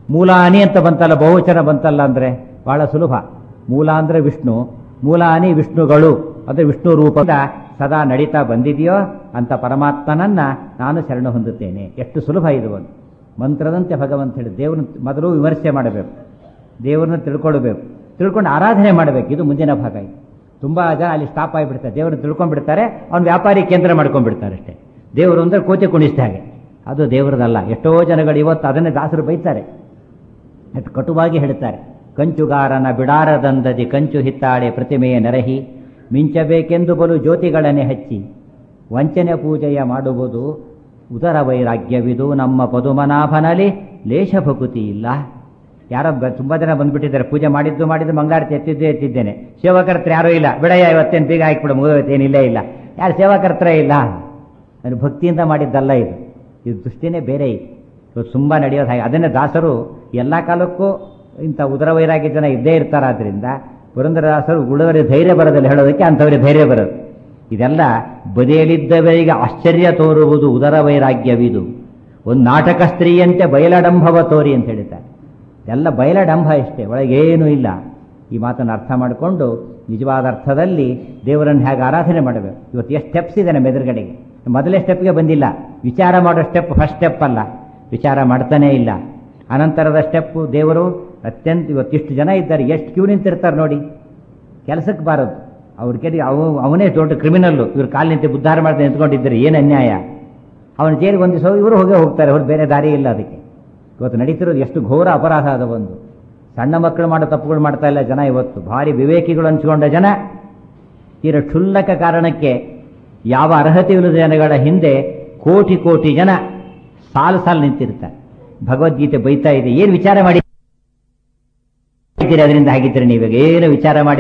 ಮೂಲಾನಿ ಅಂತ ಬಂತಲ್ಲ ಬಹುವಚನ ಬಂತಲ್ಲ ಅಂದ್ರೆ ಬಹಳ ಸುಲಭ ಮೂಲ ಅಂದ್ರೆ ವಿಷ್ಣು ಮೂಲಾನಿ ವಿಷ್ಣುಗಳು ಅಂದ್ರೆ ವಿಷ್ಣು ರೂಪದ ಸದಾ ನಡೀತಾ ಬಂದಿದೆಯೋ ಅಂತ ಪರಮಾತ್ಮನನ್ನ ನಾನು ಶರಣ ಹೊಂದುತ್ತೇನೆ ಎಷ್ಟು ಸುಲಭ ಇದು ಒಂದು ಮಂತ್ರದಂತೆ ಭಗವಂತ ಹೇಳಿ ದೇವರನ್ನ ಮೊದಲು ವಿಮರ್ಶೆ ಮಾಡಬೇಕು ದೇವರನ್ನ ತಿಳ್ಕೊಳ್ಬೇಕು ತಿಳ್ಕೊಂಡು ಆರಾಧನೆ ಮಾಡಬೇಕು ಇದು ಮುಂದಿನ ಭಾಗ ಇದು ತುಂಬಾ ಜನ ಅಲ್ಲಿ ಸ್ಟಾಪ್ ಆಗಿಬಿಡ್ತಾರೆ ದೇವರನ್ನ ತಿಳ್ಕೊಂಡ್ಬಿಡ್ತಾರೆ ಅವ್ನು ವ್ಯಾಪಾರಿ ಕೇಂದ್ರ ಮಾಡ್ಕೊಂಡ್ಬಿಡ್ತಾರೆ ಅಷ್ಟೇ ದೇವರು ಅಂದ್ರೆ ಕೋತಿ ಕುಣಿಸ್ದ ಹಾಗೆ ಅದು ದೇವರದಲ್ಲ ಎಷ್ಟೋ ಜನಗಳು ಇವತ್ತು ಅದನ್ನೇ ದಾಸರು ಬೈತಾರೆ ಅಷ್ಟು ಕಟುವಾಗಿ ಹೇಳ್ತಾರೆ ಕಂಚುಗಾರನ ಬಿಡಾರದಂದದಿ ಕಂಚು ಹಿತ್ತಾಳೆ ಪ್ರತಿಮೆಯ ನೆರಹಿ ಮಿಂಚಬೇಕೆಂದು ಬಲು ಜ್ಯೋತಿಗಳನ್ನೇ ಹಚ್ಚಿ ವಂಚನೆ ಪೂಜೆಯ ಮಾಡುವುದು ಉದರ ವೈರಾಗ್ಯವಿದು ನಮ್ಮ ಪದುಮನಾಭನಲ್ಲಿ ಲೇಷ ಭಕುತಿ ಇಲ್ಲ ಯಾರೋ ಬ- ತುಂಬಾ ಜನ ಬಂದ್ಬಿಟ್ಟಿದ್ದಾರೆ ಪೂಜೆ ಮಾಡಿದ್ದು ಮಾಡಿದ್ದು ಮಂಗಾರತಿ ಎತ್ತಿದ್ದೇ ಎತ್ತಿದ್ದೇನೆ ಸೇವಕರ್ತರು ಯಾರೂ ಇಲ್ಲ ಬಿಡಯ್ಯ ಇವತ್ತೇನು ಬೀಗ ಹಾಕಿಬಿಡು ಮುಗಿದೋಯ್ತು ಏನಿಲ್ಲೇ ಇಲ್ಲ ಯಾರು ಸೇವಕರ್ತರೇ ಇಲ್ಲ ಅದು ಭಕ್ತಿಯಿಂದ ಮಾಡಿದ್ದಲ್ಲ ಇದು ಇದು ದೃಷ್ಟಿನೇ ಬೇರೆ ಇದೆ ಇವತ್ತು ತುಂಬ ನಡೆಯೋದು ಹಾಗೆ ಅದನ್ನೇ ದಾಸರು ಎಲ್ಲ ಕಾಲಕ್ಕೂ ಇಂಥ ಉದರ ವೈರಾಗ್ಯ ಜನ ಇದ್ದೇ ಇರ್ತಾರಾದ್ರಿಂದ ಪುರಂದರದಾಸರು ಉಳಿದವರಿಗೆ ಧೈರ್ಯ ಬರೋದಿಲ್ಲ ಹೇಳೋದಕ್ಕೆ ಅಂಥವರಿಗೆ ಧೈರ್ಯ ಬರೋದು ಇದೆಲ್ಲ ಬದಿಯಲಿದ್ದವರಿಗೆ ಆಶ್ಚರ್ಯ ತೋರುವುದು ಉದರ ವೈರಾಗ್ಯವಿದು ಒಂದು ನಾಟಕ ಸ್ತ್ರೀಯಂತೆ ಬಯಲಡಂಭವ ತೋರಿ ಅಂತ ಹೇಳಿದ್ದಾರೆ ಎಲ್ಲ ಬಯಲಡಂಭ ಇಷ್ಟೇ ಒಳಗೇನೂ ಇಲ್ಲ ಈ ಮಾತನ್ನು ಅರ್ಥ ಮಾಡಿಕೊಂಡು ನಿಜವಾದ ಅರ್ಥದಲ್ಲಿ ದೇವರನ್ನು ಹೇಗೆ ಆರಾಧನೆ ಮಾಡಬೇಕು ಇವತ್ತು ಎಷ್ಟು ಸ್ಟೆಪ್ಸ್ ಇದೆ ನಮ್ಮ ಎದುರುಗಡೆಗೆ ಮೊದಲೇ ಸ್ಟೆಪ್ಗೆ ಬಂದಿಲ್ಲ ವಿಚಾರ ಮಾಡೋ ಸ್ಟೆಪ್ ಫಸ್ಟ್ ಸ್ಟೆಪ್ ಅಲ್ಲ ವಿಚಾರ ಮಾಡ್ತಾನೇ ಇಲ್ಲ ಅನಂತರದ ಸ್ಟೆಪ್ಪು ದೇವರು ಅತ್ಯಂತ ಇವತ್ತಿಷ್ಟು ಜನ ಇದ್ದಾರೆ ಎಷ್ಟು ಕ್ಯೂ ನಿಂತಿರ್ತಾರೆ ನೋಡಿ ಕೆಲಸಕ್ಕೆ ಬಾರದು ಅವ್ರ ಕೇಳಿ ಅವ ಅವನೇ ದೊಡ್ಡ ಕ್ರಿಮಿನಲ್ಲು ಇವ್ರು ಕಾಲು ನಿಂತು ಉದ್ಧಾರ ಮಾಡ್ತಾ ನಿಂತ್ಕೊಂಡಿದ್ದಾರೆ ಏನು ಅನ್ಯಾಯ ಅವನ ಜೈಲಿಗೆ ಒಂದು ದಿವಸ ಇವರು ಹೋಗೇ ಹೋಗ್ತಾರೆ ಅವ್ರು ಬೇರೆ ದಾರಿ ಇಲ್ಲ ಅದಕ್ಕೆ ಇವತ್ತು ನಡೀತಿರೋದು ಎಷ್ಟು ಘೋರ ಅಪರಾಧ ಅದ ಒಂದು ಸಣ್ಣ ಮಕ್ಕಳು ಮಾಡೋ ತಪ್ಪುಗಳು ಮಾಡ್ತಾ ಇಲ್ಲ ಜನ ಇವತ್ತು ಭಾರಿ ವಿವೇಕಿಗಳು ಅನ್ಸ್ಕೊಂಡ ಜನ ತೀರ ಕ್ಷುಲ್ಲಕ ಕಾರಣಕ್ಕೆ ಯಾವ ಅರ್ಹತೆ ಇಲ್ಲದ ಜನಗಳ ಹಿಂದೆ ಕೋಟಿ ಕೋಟಿ ಜನ ಸಾಲು ಸಾಲು ನಿಂತಿರ್ತಾರೆ ಭಗವದ್ಗೀತೆ ಬೈತಾ ಇದೆ ಏನು ವಿಚಾರ ಮಾಡಿ ಅದರಿಂದ ಹಾಗಿದ್ರೆ ನೀವಾಗ ಏನು ವಿಚಾರ ಮಾಡಿ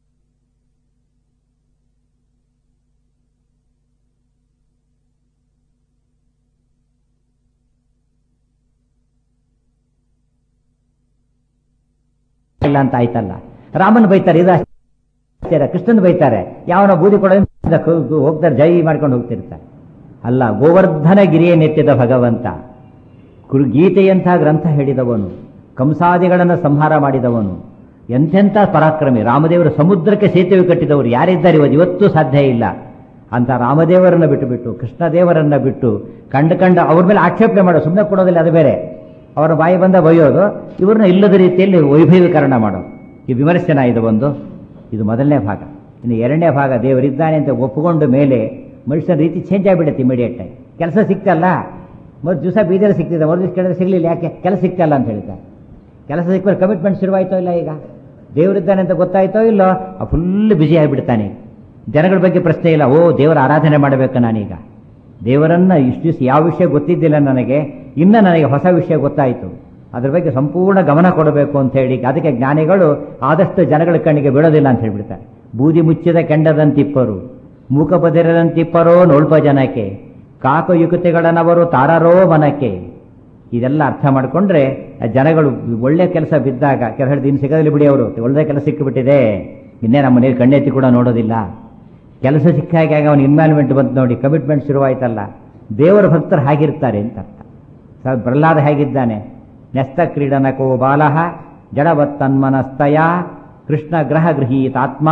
ಇಲ್ಲ ಅಂತ ಆಯ್ತಲ್ಲ ರಾಮನ್ ಬೈತಾರೆ ಇದು ಆಶ್ಚರ್ಯ ಕೃಷ್ಣನ್ ಬೈತಾರೆ ಯಾವನ ಬೂದಿ ಕೊಡ ಹೋಗ್ತಾರೆ ಜೈ ಮಾಡ್ಕೊಂಡು ಹೋಗ್ತಿರ್ತಾರೆ ಅಲ್ಲ ಗೋವರ್ಧನ ಗಿರಿಯನ್ನೆತ್ತಿದ ಭಗವಂತ ಕುರು ಗೀತೆಯಂಥ ಗ್ರಂಥ ಹೇಳಿದವನು ಕಂಸಾದಿಗಳನ್ನು ಸಂಹಾರ ಮಾಡಿದವನು ಎಂತೆಂಥ ಪರಾಕ್ರಮಿ ರಾಮದೇವರು ಸಮುದ್ರಕ್ಕೆ ಸೇತುವೆ ಕಟ್ಟಿದವರು ಯಾರಿದ್ದಾರೆ ಇವತ್ತು ಇವತ್ತೂ ಸಾಧ್ಯ ಇಲ್ಲ ಅಂತ ರಾಮದೇವರನ್ನ ಬಿಟ್ಟು ಬಿಟ್ಟು ಕೃಷ್ಣದೇವರನ್ನ ಬಿಟ್ಟು ಕಂಡು ಕಂಡು ಅವ್ರ ಮೇಲೆ ಆಕ್ಷೇಪಣೆ ಮಾಡೋ ಸುಮ್ಮನೆ ಕೊಡೋದಿಲ್ಲ ಅದು ಬೇರೆ ಅವರ ಬಾಯಿ ಬಂದ ಬೈಯೋದು ಇವ್ರನ್ನ ಇಲ್ಲದ ರೀತಿಯಲ್ಲಿ ವೈಭವೀಕರಣ ಮಾಡೋದು ಈ ವಿಮರ್ಶನ ಇದು ಒಂದು ಇದು ಮೊದಲನೇ ಭಾಗ ಇನ್ನು ಎರಡನೇ ಭಾಗ ದೇವರಿದ್ದಾನೆ ಅಂತ ಒಪ್ಪಿಕೊಂಡ ಮೇಲೆ ಮನುಷ್ಯನ ರೀತಿ ಚೇಂಜ್ ಆಗಿಬಿಡುತ್ತೆ ಇಮಿಡಿಯೇಟ್ ಆಗಿ ಕೆಲಸ ಸಿಕ್ತಲ್ಲ ಮೊದಲು ದಿವಸ ಬೀದರ್ ಸಿಗ್ತಿದೆ ಒಂದು ದಿವಸ ಕೇಳಿದ್ರೆ ಸಿಗಲಿಲ್ಲ ಯಾಕೆ ಕೆಲಸ ಸಿಕ್ತಲ್ಲ ಅಂತ ಹೇಳ್ತಾರೆ ಕೆಲಸ ಸಿಕ್ಕಿದ್ರೆ ಕಮಿಟ್ಮೆಂಟ್ ಶುರುವಾಯ್ತೋ ಇಲ್ಲ ಈಗ ದೇವರಿದ್ದಾನೆ ಅಂತ ಗೊತ್ತಾಯ್ತೋ ಇಲ್ಲೋ ಫುಲ್ ಬ್ಯುಸಿ ಆಗಿಬಿಡ್ತಾನೆ ಜನಗಳ ಬಗ್ಗೆ ಪ್ರಶ್ನೆ ಇಲ್ಲ ಓ ದೇವರ ಆರಾಧನೆ ಮಾಡಬೇಕು ನಾನೀಗ ದೇವರನ್ನ ಇಷ್ಟು ದಿವಸ ಯಾವ ವಿಷಯ ಗೊತ್ತಿದ್ದಿಲ್ಲ ನನಗೆ ಇನ್ನು ನನಗೆ ಹೊಸ ವಿಷಯ ಗೊತ್ತಾಯಿತು ಅದ್ರ ಬಗ್ಗೆ ಸಂಪೂರ್ಣ ಗಮನ ಕೊಡಬೇಕು ಅಂತ ಹೇಳಿ ಅದಕ್ಕೆ ಜ್ಞಾನಿಗಳು ಆದಷ್ಟು ಜನಗಳ ಕಣ್ಣಿಗೆ ಬೀಳೋದಿಲ್ಲ ಅಂತ ಹೇಳ್ಬಿಡ್ತಾರೆ ಬೂದಿ ಮುಚ್ಚಿದ ಕೆಂಡದಂತಿಪ್ಪರು ಮೂಕ ಬದಿರದಂತಿಪ್ಪರೋ ನೋಲ್ಪ ಜನಕ್ಕೆ ಕಾಕಯುಕತೆಗಳನ್ನವರು ತಾರರೋ ಮನಕ್ಕೆ ಇದೆಲ್ಲ ಅರ್ಥ ಮಾಡಿಕೊಂಡ್ರೆ ಜನಗಳು ಒಳ್ಳೆ ಕೆಲಸ ಬಿದ್ದಾಗ ಕೆಲ ಹೇಳಿದ ಇನ್ನು ಸಿಗೋದಿಲ್ಲ ಬಿಡಿ ಅವರು ಒಳ್ಳೆ ಕೆಲಸ ಸಿಕ್ಕಿಬಿಟ್ಟಿದೆ ಇನ್ನೇ ನಮ್ಮ ಮನೇಲಿ ಕಣ್ಣೆತ್ತಿ ಕೂಡ ನೋಡೋದಿಲ್ಲ ಕೆಲಸ ಸಿಕ್ಕಾಗ ಅವನ ಇನ್ವಾಲ್ವ್ಮೆಂಟ್ ಬಂತು ನೋಡಿ ಕಮಿಟ್ಮೆಂಟ್ ಶುರುವಾಯ್ತಲ್ಲ ದೇವರ ಭಕ್ತರು ಹಾಗಿರ್ತಾರೆ ಅಂತ ಅರ್ಥ ಸ- ಪ್ರಹ್ಲಾದ ಹೇಗಿದ್ದಾನೆ ನೆಸ್ತ ಕ್ರೀಡನಕೋ ಬಾಲಃ ಜಡವತ್ತನ್ಮನಸ್ತಯ ಕೃಷ್ಣ ಗ್ರಹ ಗೃಹೀತಾತ್ಮ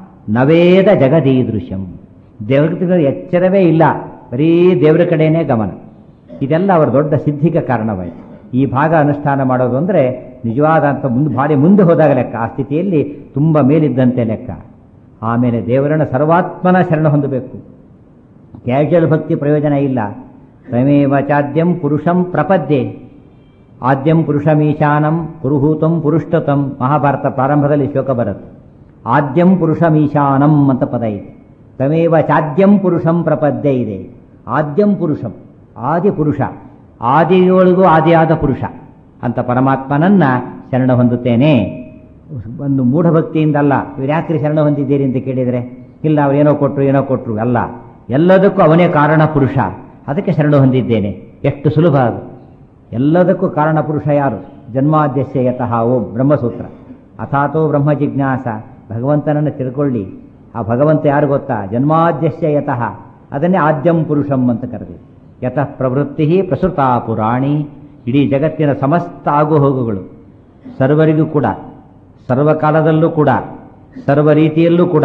ನವೇದ ಜಗದೀದೃಶ್ಯಂ ದೇವರ ಎಚ್ಚರವೇ ಇಲ್ಲ ಬರೀ ದೇವರ ಕಡೆನೇ ಗಮನ ಇದೆಲ್ಲ ಅವರ ದೊಡ್ಡ ಸಿದ್ಧಿಗೆ ಕಾರಣವಾಯಿತು ಈ ಭಾಗ ಅನುಷ್ಠಾನ ಮಾಡೋದು ಅಂದರೆ ನಿಜವಾದ ಅಂತ ಮುಂದೆ ಭಾರಿ ಮುಂದೆ ಹೋದಾಗ ಲೆಕ್ಕ ಆ ಸ್ಥಿತಿಯಲ್ಲಿ ತುಂಬ ಮೇಲಿದ್ದಂತೆ ಲೆಕ್ಕ ಆಮೇಲೆ ದೇವರನ್ನ ಸರ್ವಾತ್ಮನ ಶರಣ ಹೊಂದಬೇಕು ಕ್ಯಾಶುವಲ್ ಭಕ್ತಿ ಪ್ರಯೋಜನ ಇಲ್ಲ ತಮೇವ ಚಾದ್ಯಂ ಪುರುಷಂ ಪ್ರಪದ್ಯೆ ಆದ್ಯಂ ಪುರುಷಮೀಶಾನಂ ಪುರುಹೂತಂ ಪುರುಷ್ಟತಂ ಮಹಾಭಾರತ ಪ್ರಾರಂಭದಲ್ಲಿ ಶ್ಲೋಕ ಬರುತ್ತೆ ಆದ್ಯಂ ಪುರುಷಮೀಶಾನಂ ಅಂತ ಪದ ಇದೆ ತಮೇವ ಚಾದ್ಯಂ ಪುರುಷಂ ಪ್ರಪದ್ಯೆ ಇದೆ ಆದ್ಯಂ ಪುರುಷಂ ಆದಿ ಪುರುಷ ಆದಿಯೊಳಗೂ ಆದಿಯಾದ ಪುರುಷ ಅಂತ ಪರಮಾತ್ಮನನ್ನ ಶರಣ ಹೊಂದುತ್ತೇನೆ ಒಂದು ಮೂಢಭಕ್ತಿಯಿಂದಲ್ಲ ಇವ್ರು ಯಾಕ್ರಿ ಶರಣ ಹೊಂದಿದ್ದೀರಿ ಅಂತ ಕೇಳಿದರೆ ಇಲ್ಲ ಅವ್ರು ಏನೋ ಕೊಟ್ಟರು ಏನೋ ಕೊಟ್ಟರು ಅಲ್ಲ ಎಲ್ಲದಕ್ಕೂ ಅವನೇ ಕಾರಣ ಪುರುಷ ಅದಕ್ಕೆ ಶರಣ ಹೊಂದಿದ್ದೇನೆ ಎಷ್ಟು ಸುಲಭ ಅದು ಎಲ್ಲದಕ್ಕೂ ಕಾರಣ ಪುರುಷ ಯಾರು ಜನ್ಮಾದ್ಯಸ್ಯ ಯತಃ ಓಂ ಬ್ರಹ್ಮಸೂತ್ರ ಅಥಾತೋ ಬ್ರಹ್ಮ ಜಿಜ್ಞಾಸ ಭಗವಂತನನ್ನು ತಿಳ್ಕೊಳ್ಳಿ ಆ ಭಗವಂತ ಯಾರು ಗೊತ್ತಾ ಜನ್ಮಾದ್ಯಸ್ಯ ಯತಃ ಅದನ್ನೇ ಆದ್ಯಂ ಪುರುಷಂ ಅಂತ ಕರೆದಿದೆ ಯತಃ ಪ್ರವೃತ್ತಿ ಪ್ರಸೃತಾ ಪುರಾಣಿ ಇಡೀ ಜಗತ್ತಿನ ಸಮಸ್ತ ಆಗು ಹೋಗುಗಳು ಸರ್ವರಿಗೂ ಕೂಡ ಸರ್ವಕಾಲದಲ್ಲೂ ಕೂಡ ಸರ್ವ ರೀತಿಯಲ್ಲೂ ಕೂಡ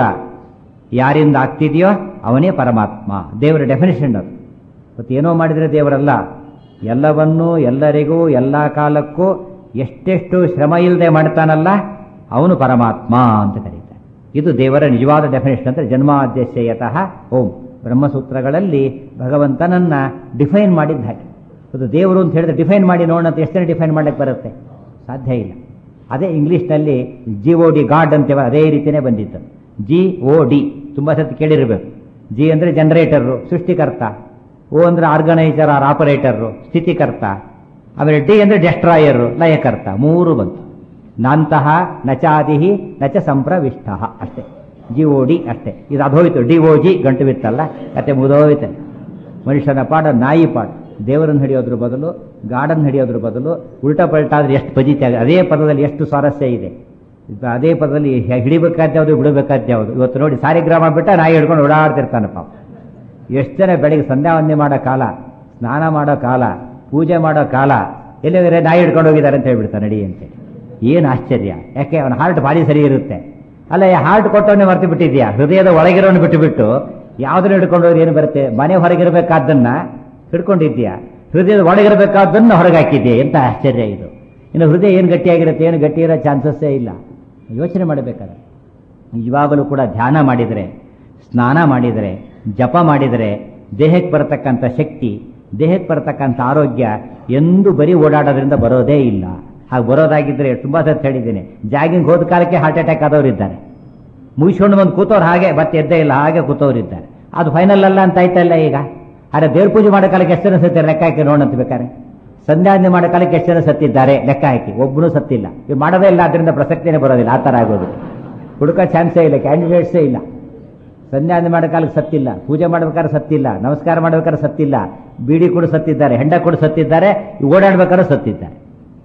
ಯಾರಿಂದ ಆಗ್ತಿದೆಯೋ ಅವನೇ ಪರಮಾತ್ಮ ದೇವರ ಡೆಫಿನೇಷನ್ ಅದು ಮತ್ತು ಏನೋ ಮಾಡಿದರೆ ದೇವರಲ್ಲ ಎಲ್ಲವನ್ನೂ ಎಲ್ಲರಿಗೂ ಎಲ್ಲ ಕಾಲಕ್ಕೂ ಎಷ್ಟೆಷ್ಟು ಶ್ರಮ ಇಲ್ಲದೆ ಮಾಡ್ತಾನಲ್ಲ ಅವನು ಪರಮಾತ್ಮ ಅಂತ ಕರೀತಾರೆ ಇದು ದೇವರ ನಿಜವಾದ ಡೆಫಿನೇಷನ್ ಅಂದರೆ ಜನ್ಮಾದ್ಯಶಯತಃ ಓಂ ಬ್ರಹ್ಮಸೂತ್ರಗಳಲ್ಲಿ ಭಗವಂತನನ್ನ ಡಿಫೈನ್ ಮಾಡಿದ್ದ ಹಾಗೆ ಅದು ದೇವರು ಅಂತ ಹೇಳಿದ್ರೆ ಡಿಫೈನ್ ಮಾಡಿ ನೋಡೋಣ ಅಂತ ಎಷ್ಟು ಡಿಫೈನ್ ಮಾಡಕ್ಕೆ ಬರುತ್ತೆ ಸಾಧ್ಯ ಇಲ್ಲ ಅದೇ ಇಂಗ್ಲೀಷ್ನಲ್ಲಿ ಜಿ ಓ ಡಿ ಗಾಡ್ ಅಂತೇವ ಅದೇ ರೀತಿಯೇ ಬಂದಿತ್ತು ಜಿ ಓ ಡಿ ತುಂಬ ಸತಿ ಕೇಳಿರಬೇಕು ಜಿ ಅಂದರೆ ಜನರೇಟರು ಸೃಷ್ಟಿಕರ್ತ ಓ ಅಂದರೆ ಆರ್ಗನೈಸರ್ ಆರ್ ಆಪರೇಟರು ಸ್ಥಿತಿಕರ್ತ ಆಮೇಲೆ ಡಿ ಅಂದರೆ ಡೆಸ್ಟ್ರಾಯರು ಲಯಕರ್ತ ಮೂರು ಬಂತು ನಾಂತಹ ನಚಾದಿಹಿ ನಚ ಸಂಪ್ರವಿಷ್ಟ ಅಷ್ಟೇ ಜಿ ಓ ಡಿ ಅಷ್ಟೇ ಇದು ಅದೋಯ್ತು ಡಿ ಓ ಜಿ ಗಂಟು ಬಿತ್ತಲ್ಲ ಕತೆ ಮುದೋಯ್ತು ಮನುಷ್ಯನ ಪಾಡ ನಾಯಿ ಪಾಡ ದೇವರನ್ನು ಹಿಡಿಯೋದ್ರ ಬದಲು ಗಾರ್ಡನ್ ಹಿಡಿಯೋದ್ರ ಬದಲು ಉಲ್ಟಾ ಪಲ್ಟಾದ್ರೆ ಎಷ್ಟು ಪಜಿತಿ ಆಗ ಅದೇ ಪದದಲ್ಲಿ ಎಷ್ಟು ಸ್ವಾರಸ್ಯ ಇದೆ ಇದು ಅದೇ ಪದದಲ್ಲಿ ಹಿಡಿಬೇಕಾದ ಯಾವುದು ಬಿಡಬೇಕಾದ ಯಾವುದು ಇವತ್ತು ನೋಡಿ ಸಾರಿಗ್ರಾಮ ಬಿಟ್ಟ ನಾಯಿ ಹಿಡ್ಕೊಂಡು ಓಡಾಡ್ತಿರ್ತಾನೆ ಪಾಪ ಎಷ್ಟು ಜನ ಬೆಳಿಗ್ಗೆ ಸಂಧ್ಯಾ ವಂದನೆ ಮಾಡೋ ಕಾಲ ಸ್ನಾನ ಮಾಡೋ ಕಾಲ ಪೂಜೆ ಮಾಡೋ ಕಾಲ ಎಲ್ಲಿವರೆ ನಾಯಿ ಹಿಡ್ಕೊಂಡು ಹೋಗಿದ್ದಾರೆ ಅಂತ ಹೇಳ್ಬಿಡ್ತಾನೆ ನಡಿ ಅಂತೇಳಿ ಏನು ಆಶ್ಚರ್ಯ ಯಾಕೆ ಅವನ ಹಾರ್ಟ್ ಭಾರಿ ಸರಿ ಇರುತ್ತೆ ಅಲ್ಲ ಈ ಹಾರ್ಟ್ ಕೊಟ್ಟವನ್ನೇ ಮರ್ತು ಬಿಟ್ಟಿದ್ಯಾ ಹೃದಯದ ಒಳಗಿರೋನು ಬಿಟ್ಟು ಬಿಟ್ಟು ಯಾವ್ದನ್ನ ಹಿಡ್ಕೊಂಡು ಹೋದ್ರೆ ಏನು ಬರುತ್ತೆ ಮನೆ ಹೊರಗಿರಬೇಕಾದ್ದನ್ನ ಹಿಡ್ಕೊಂಡಿದ್ಯಾ ಹೃದಯದ ಒಳಗಿರಬೇಕಾದ್ದನ್ನ ಹೊರಗೆ ಹಾಕಿದ್ಯಾ ಎಂತ ಆಶ್ಚರ್ಯ ಇದು ಇನ್ನು ಹೃದಯ ಏನು ಗಟ್ಟಿಯಾಗಿರುತ್ತೆ ಏನು ಗಟ್ಟಿ ಇರೋ ಚಾನ್ಸಸ್ಸೇ ಇಲ್ಲ ಯೋಚನೆ ಮಾಡಬೇಕಾದ್ರೆ ನಿಜವಾಗಲೂ ಕೂಡ ಧ್ಯಾನ ಮಾಡಿದರೆ ಸ್ನಾನ ಮಾಡಿದರೆ ಜಪ ಮಾಡಿದರೆ ದೇಹಕ್ಕೆ ಬರತಕ್ಕಂಥ ಶಕ್ತಿ ದೇಹಕ್ಕೆ ಬರತಕ್ಕಂಥ ಆರೋಗ್ಯ ಎಂದು ಬರೀ ಓಡಾಡೋದ್ರಿಂದ ಬರೋದೇ ಇಲ್ಲ ಹಾಗೆ ಬರೋದಾಗಿದ್ದರೆ ತುಂಬ ಸತ್ ಹೇಳಿದ್ದೀನಿ ಜಾಗಿಂಗ್ ಹೋದ ಕಾಲಕ್ಕೆ ಹಾರ್ಟ್ ಅಟ್ಯಾಕ್ ಆದವರು ಇದ್ದಾರೆ ಮುಗಿಸ್ಕೊಂಡು ಬಂದು ಕೂತವ್ರು ಹಾಗೆ ಮತ್ತೆ ಎದ್ದೇ ಇಲ್ಲ ಹಾಗೆ ಕೂತವ್ರು ಇದ್ದಾರೆ ಅದು ಫೈನಲ್ ಅಲ್ಲ ಅಂತ ಆಯ್ತಲ್ಲ ಈಗ ಆದರೆ ದೇವ್ರ ಪೂಜೆ ಮಾಡೋ ಕಾಲಕ್ಕೆ ಎಷ್ಟು ಜನ ಸತ್ತಿದ್ದಾರೆ ಲೆಕ್ಕ ಹಾಕಿ ನೋಡಂತ ಬೇಕಾರೆ ಸಂಧ್ಯಾವಂದನೆ ಮಾಡೋ ಕಾಲಕ್ಕೆ ಎಷ್ಟು ಜನ ಸತ್ತಿದ್ದಾರೆ ಲೆಕ್ಕ ಹಾಕಿ ಒಬ್ಬನು ಸತ್ತಿಲ್ಲ ಇವು ಮಾಡೋದೇ ಇಲ್ಲ ಅದರಿಂದ ಪ್ರಸಕ್ತಿನೇ ಬರೋದಿಲ್ಲ ಆ ಥರ ಆಗೋದು ಹುಡುಕೋ ಚಾನ್ಸೇ ಇಲ್ಲ ಕ್ಯಾಂಡಿಡೇಟ್ಸೇ ಇಲ್ಲ ಸಂಧ್ಯಾವಂದನೆ ಮಾಡೋ ಕಾಲಕ್ಕೆ ಸತ್ತಿಲ್ಲ ಪೂಜೆ ಮಾಡ್ಬೇಕಾದ್ರೆ ಸತ್ತಿಲ್ಲ ನಮಸ್ಕಾರ ಮಾಡ್ಬೇಕಾದ್ರೆ ಸತ್ತಿಲ್ಲ ಬೀಡಿ ಕೂಡ ಸತ್ತಿದ್ದಾರೆ ಹೆಂಡ ಕೂಡ ಸತ್ತಿದ್ದಾರೆ ಓಡಾಡ್ಬೇಕಾದ್ರೆ ಸತ್ತಿದ್ದಾರೆ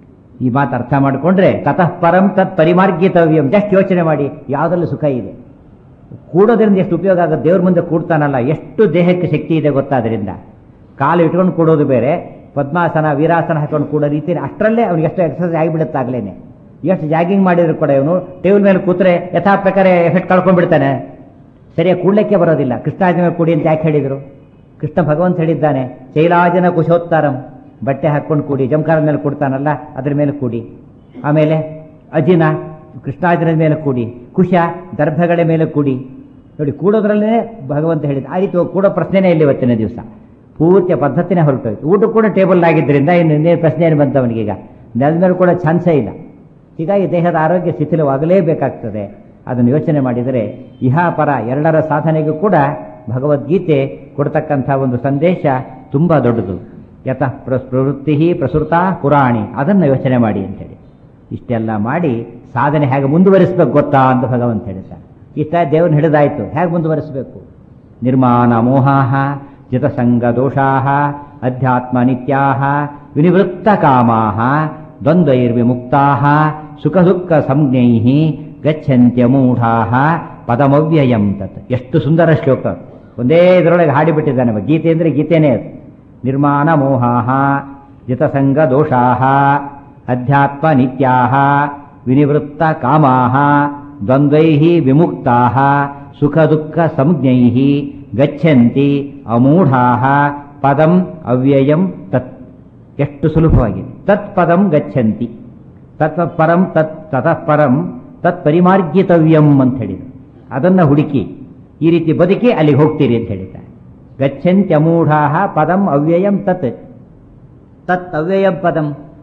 ಈ ಮಾತು ಅರ್ಥ ಮಾಡಿಕೊಂಡ್ರೆ ತತಃ ಪರಂ ತತ್ ಪರಿಮಾರ್ಗಿತವ್ಯಂ ಜಸ್ಟ್ ಯೋಚನೆ ಮಾಡಿ ಯಾವುದರಲ್ಲೂ ಸುಖ ಇದೆ ಕೂಡೋದ್ರಿಂದ ಎಷ್ಟು ಉಪಯೋಗ ಆಗುತ್ತೆ ದೇವ್ರ ಮುಂದೆ ಕೂಡ್ತಾನಲ್ಲ ಎಷ್ಟು ದೇಹಕ್ಕೆ ಶಕ್ತಿ ಇದೆ ಗೊತ್ತಾದ್ರಿಂದ ಕಾಲು ಇಟ್ಕೊಂಡು ಕೂಡೋದು ಬೇರೆ ಪದ್ಮಾಸನ ವೀರಾಸನ ಹಾಕೊಂಡು ಕೂಡೋ ರೀತಿ ಅಷ್ಟರಲ್ಲೇ ಅವ್ನಿಗೆ ಎಷ್ಟು ಎಕ್ಸರ್ಸೈಸ್ ಆಗಿಬಿಡುತ್ತಾಗ್ಲೇನೆ ಎಷ್ಟು ಜಾಗಿಂಗ್ ಮಾಡಿದ್ರು ಕೂಡ ಇವನು ಟೇಬಲ್ ಮೇಲೆ ಕೂತ್ರೆ ಯಥಾ ಪ್ರಕಾರ ಎಫೆಕ್ಟ್ ಕಳ್ಕೊಂಡ್ಬಿಡ್ತಾನೆ ಸರಿಯಾಗಿ ಕೂಡ್ಲಿಕ್ಕೆ ಬರೋದಿಲ್ಲ ಕೃಷ್ಣಾಜನ ಕೂಡಿ ಅಂತ ಯಾಕೆ ಹೇಳಿದರು ಕೃಷ್ಣ ಭಗವಂತ ಹೇಳಿದ್ದಾನೆ ಶೈಲಾಜನ ಕುಶೋತ್ತಾರಂ ಬಟ್ಟೆ ಹಾಕ್ಕೊಂಡು ಕೂಡಿ ಜಮಖಾರದ ಮೇಲೆ ಕೂಡ್ತಾನಲ್ಲ ಅದ್ರ ಮೇಲೆ ಕೂಡಿ ಆಮೇಲೆ ಅಜಿನ ಕೃಷ್ಣಾರ್ಜುನದ ಮೇಲೆ ಕೂಡಿ ಕುಶ ದರ್ಭಗಳ ಮೇಲೆ ಕೂಡಿ ನೋಡಿ ಕೂಡೋದ್ರಲ್ಲೇ ಭಗವಂತ ಹೇಳಿದ ಆ ರೀತಿ ಕೂಡೋ ಪ್ರಶ್ನೆನೇ ಇಲ್ಲ ಇವತ್ತಿನ ದಿವಸ ಪೂರ್ತಿಯ ಪದ್ಧತಿನೇ ಹೊರಟೋಯ್ತು ಊಟ ಕೂಡ ಟೇಬಲ್ ಆಗಿದ್ದರಿಂದ ಇನ್ನು ಇನ್ನೇನು ಪ್ರಶ್ನೆ ಏನು ಬಂತು ಅವನಿಗೀಗ ನೆಲದ ಮೇಲೆ ಕೂಡ ಚಾನ್ಸೇ ಇಲ್ಲ ಹೀಗಾಗಿ ದೇಹದ ಆರೋಗ್ಯ ಶಿಥಿಲವಾಗಲೇಬೇಕಾಗ್ತದೆ ಅದನ್ನು ಯೋಚನೆ ಮಾಡಿದರೆ ಇಹಾಪರ ಎರಡರ ಸಾಧನೆಗೂ ಕೂಡ ಭಗವದ್ಗೀತೆ ಕೊಡ್ತಕ್ಕಂಥ ಒಂದು ಸಂದೇಶ ತುಂಬ ದೊಡ್ಡದು ಯತಃ ಪ್ರ ಪ್ರವೃತ್ತಿ ಪ್ರಸೃತ ಪುರಾಣಿ ಅದನ್ನು ಯೋಚನೆ ಮಾಡಿ ಅಂತೇಳಿ ಇಷ್ಟೆಲ್ಲ ಮಾಡಿ ಸಾಧನೆ ಹೇಗೆ ಮುಂದುವರಿಸ್ಬೇಕು ಗೊತ್ತಾ ಅಂತ ಭಗವಂತ ಹೇಳ್ತಾರೆ ಇಷ್ಟ ದೇವ್ರನ್ನ ಹಿಡಿದಾಯ್ತು ಹೇಗೆ ಮುಂದುವರಿಸಬೇಕು ನಿರ್ಮಾಣ ಮೋಹಾಹ ಜಿತಸಂಗ ದೋಷಾಹ ಅಧ್ಯಾತ್ಮ ನಿತ್ಯಾಹ ವಿನಿವೃತ್ತ ಕಾಮಾಹ ದ್ವಂದ್ವೈರ್ವಿಮುಕ್ತಾಹ ಸುಖ ದುಃಖ ಸಂಜ್ಞೈ ಗಚ್ಚಂತ್ಯಮೂಢಾಹ ಪದಮವ್ಯಯಂ ತತ್ ಎಷ್ಟು ಸುಂದರ ಶ್ಲೋಕ ಒಂದೇ ಇದರೊಳಗೆ ಹಾಡಿಬಿಟ್ಟಿದ್ದಾನೆ ಅವ. ಗೀತೆ ಅಂದರೆ ಗೀತೆನೇ ಅದು ನಿರ್ಮಾಣ ಮೋಹಾಹ ಜಿತಸಂಗ ದೋಷಾಹ ಅಧ್ಯಾತ್ಮ ನಿತ್ಯಾಹ ವಿನಿವೃತ್ತ ಕಾಮಾಹ ದ್ವಂದ್ವೈ ವಿಮುಕ್ತಾಹ ಸುಖ ದುಃಖ ಸಂಜ್ಞೈ ಗಚ್ಚಂತಿ ಅಮೂಢಾಹ ಪದಂ ಅವ್ಯಯಂ ತತ್ ಎಷ್ಟು ಸುಲಭವಾಗಿದೆ ತತ್ ಪದಂ ಗಚ್ಚಂತಿ ತತ್ ಪರಂ ತತ್ ತತಃ ಪರಂ ತತ್ ಪರಿಮಾರ್ಗಿತವ್ಯಂ ಅಂತ ಹೇಳಿದ್ರು ಅದನ್ನ ಹುಡುಕಿ ಈ ರೀತಿ ಬದುಕಿ ಅಲ್ಲಿಗೆ ಹೋಗ್ತೀರಿ ಅಂತ ಹೇಳಿದ್ದಾರೆ ಗಚ್ಚಂತ್ಯಮೂಢಾಹ ಪದಂ ಅವ್ಯಯಂ ತತ್ ತತ್ ಅವ್ಯಯಂ ಪದಂ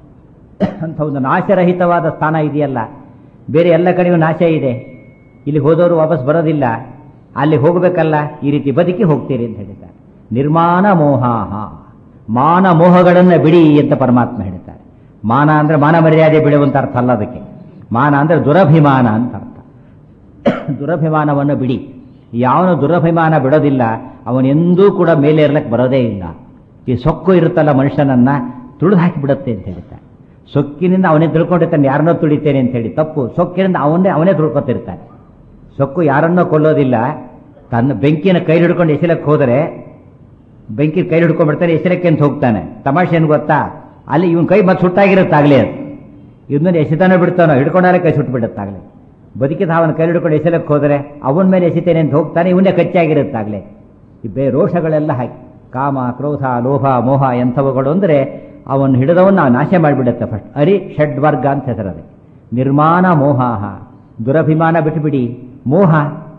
ಅಂತ ಒಂದು ನಾಶರಹಿತವಾದ ಸ್ಥಾನ ಇದೆಯಲ್ಲ ಬೇರೆ ಎಲ್ಲ ಕಡೆಯೂ ನಾಶ ಇದೆ ಇಲ್ಲಿ ಹೋದವರು ವಾಪಸ್ ಬರೋದಿಲ್ಲ ಅಲ್ಲಿ ಹೋಗಬೇಕಲ್ಲ ಈ ರೀತಿ ಬದುಕಿ ಹೋಗ್ತೀರಿ ಅಂತ ಹೇಳಿದ್ದಾರೆ ನಿರ್ಮಾಣ ಮೋಹಾಹ ಮಾನ ಮೋಹಗಳನ್ನು ಬಿಡಿ ಅಂತ ಪರಮಾತ್ಮ ಹೇಳ್ತಾರೆ ಮಾನ ಅಂದ್ರೆ ಮಾನ ಮರ್ಯಾದೆ ಬಿಡುವಂತ ಅರ್ಥ ಅಲ್ಲ ಅದಕ್ಕೆ ಮಾನ ಅಂದ್ರೆ ದುರಭಿಮಾನ ಅಂತ ಅರ್ಥ ದುರಭಿಮಾನವನ್ನು ಬಿಡಿ ಯಾವನು ದುರಭಿಮಾನ ಬಿಡೋದಿಲ್ಲ ಅವನೆಂದೂ ಕೂಡ ಮೇಲೆ ಇರ್ಲಕ್ಕೆ ಬರೋದೇ ಇಲ್ಲ ಈ ಸೊಕ್ಕು ಇರುತ್ತಲ್ಲ ಮನುಷ್ಯನನ್ನ ತುಳಿದು ಹಾಕಿ ಬಿಡುತ್ತೆ ಅಂತ ಹೇಳ್ತಾರೆ ಸೊಕ್ಕಿನಿಂದ ಅವನೇ ತಿಳ್ಕೊಂಡಿರ್ತಾನೆ ಯಾರನ್ನೋ ತುಳಿತೇನೆ ಅಂತ ಹೇಳಿ ತಪ್ಪು ಸೊಕ್ಕಿನಿಂದ ಅವನೇ ಅವನೇ ತಿಳ್ಕೊತಿರ್ತಾನೆ ಸೊಕ್ಕು ಯಾರನ್ನೋ ಕೊಲ್ಲೋದಿಲ್ಲ ತನ್ನ ಬೆಂಕಿನ ಕೈ ಹಿಡ್ಕೊಂಡು ಎಸೆಲಕ್ಕೆ ಹೋದರೆ ಬೆಂಕಿ ಕೈ ಹಿಡ್ಕೊಂಡ್ಬಿಡ್ತಾನೆ ಎಸೆಲಕ್ಕೆ ಅಂತ ಹೋಗ್ತಾನೆ ತಮಾಷೆ ಏನು ಗೊತ್ತಾ ಅಲ್ಲಿ ಇವನ್ ಕೈ ಮತ್ತೆ ಸುಟ್ಟಾಗಿರುತ್ತಾಗಲೇ ಅದು ಇವನ್ನ ಎಸೆತಾನೋ ಬಿಡ್ತಾನೋ ಹಿಡ್ಕೊಂಡಾಲೆ ಕೈ ಸುಟ್ಟು ಬಿಡುತ್ತಾಗಲೇ ಬದುಕಿದ ಅವನ ಕೈ ಹಿಡ್ಕೊಂಡು ಎಸೆಲಕ್ಕೆ ಹೋದರೆ ಅವನ ಮೇಲೆ ಎಸಿತೇನೆ ಅಂತ ಹೋಗ್ತಾನೆ ಇವನ್ನೇ ಕಚ್ಚಾಗಿರುತ್ತಾಗಲೇ ಈ ಬೇ ರೋಷಗಳೆಲ್ಲ ಹಾಕಿ ಕಾಮ ಕ್ರೋಧ ಲೋಭ ಮೋಹ ಎಂಥವುಗಳು ಅಂದರೆ ಅವನು ಹಿಡಿದವನ್ನ ನಾಶ ಮಾಡಿಬಿಡುತ್ತೆ ಫಸ್ಟ್ ಅರಿ ಷಡ್ವರ್ಗ ಅಂತ ಹೆಸರದೆ ನಿರ್ಮಾಣ ಮೋಹಾಹ ದುರಭಿಮಾನ ಬಿಟ್ಟುಬಿಡಿ ಮೋಹ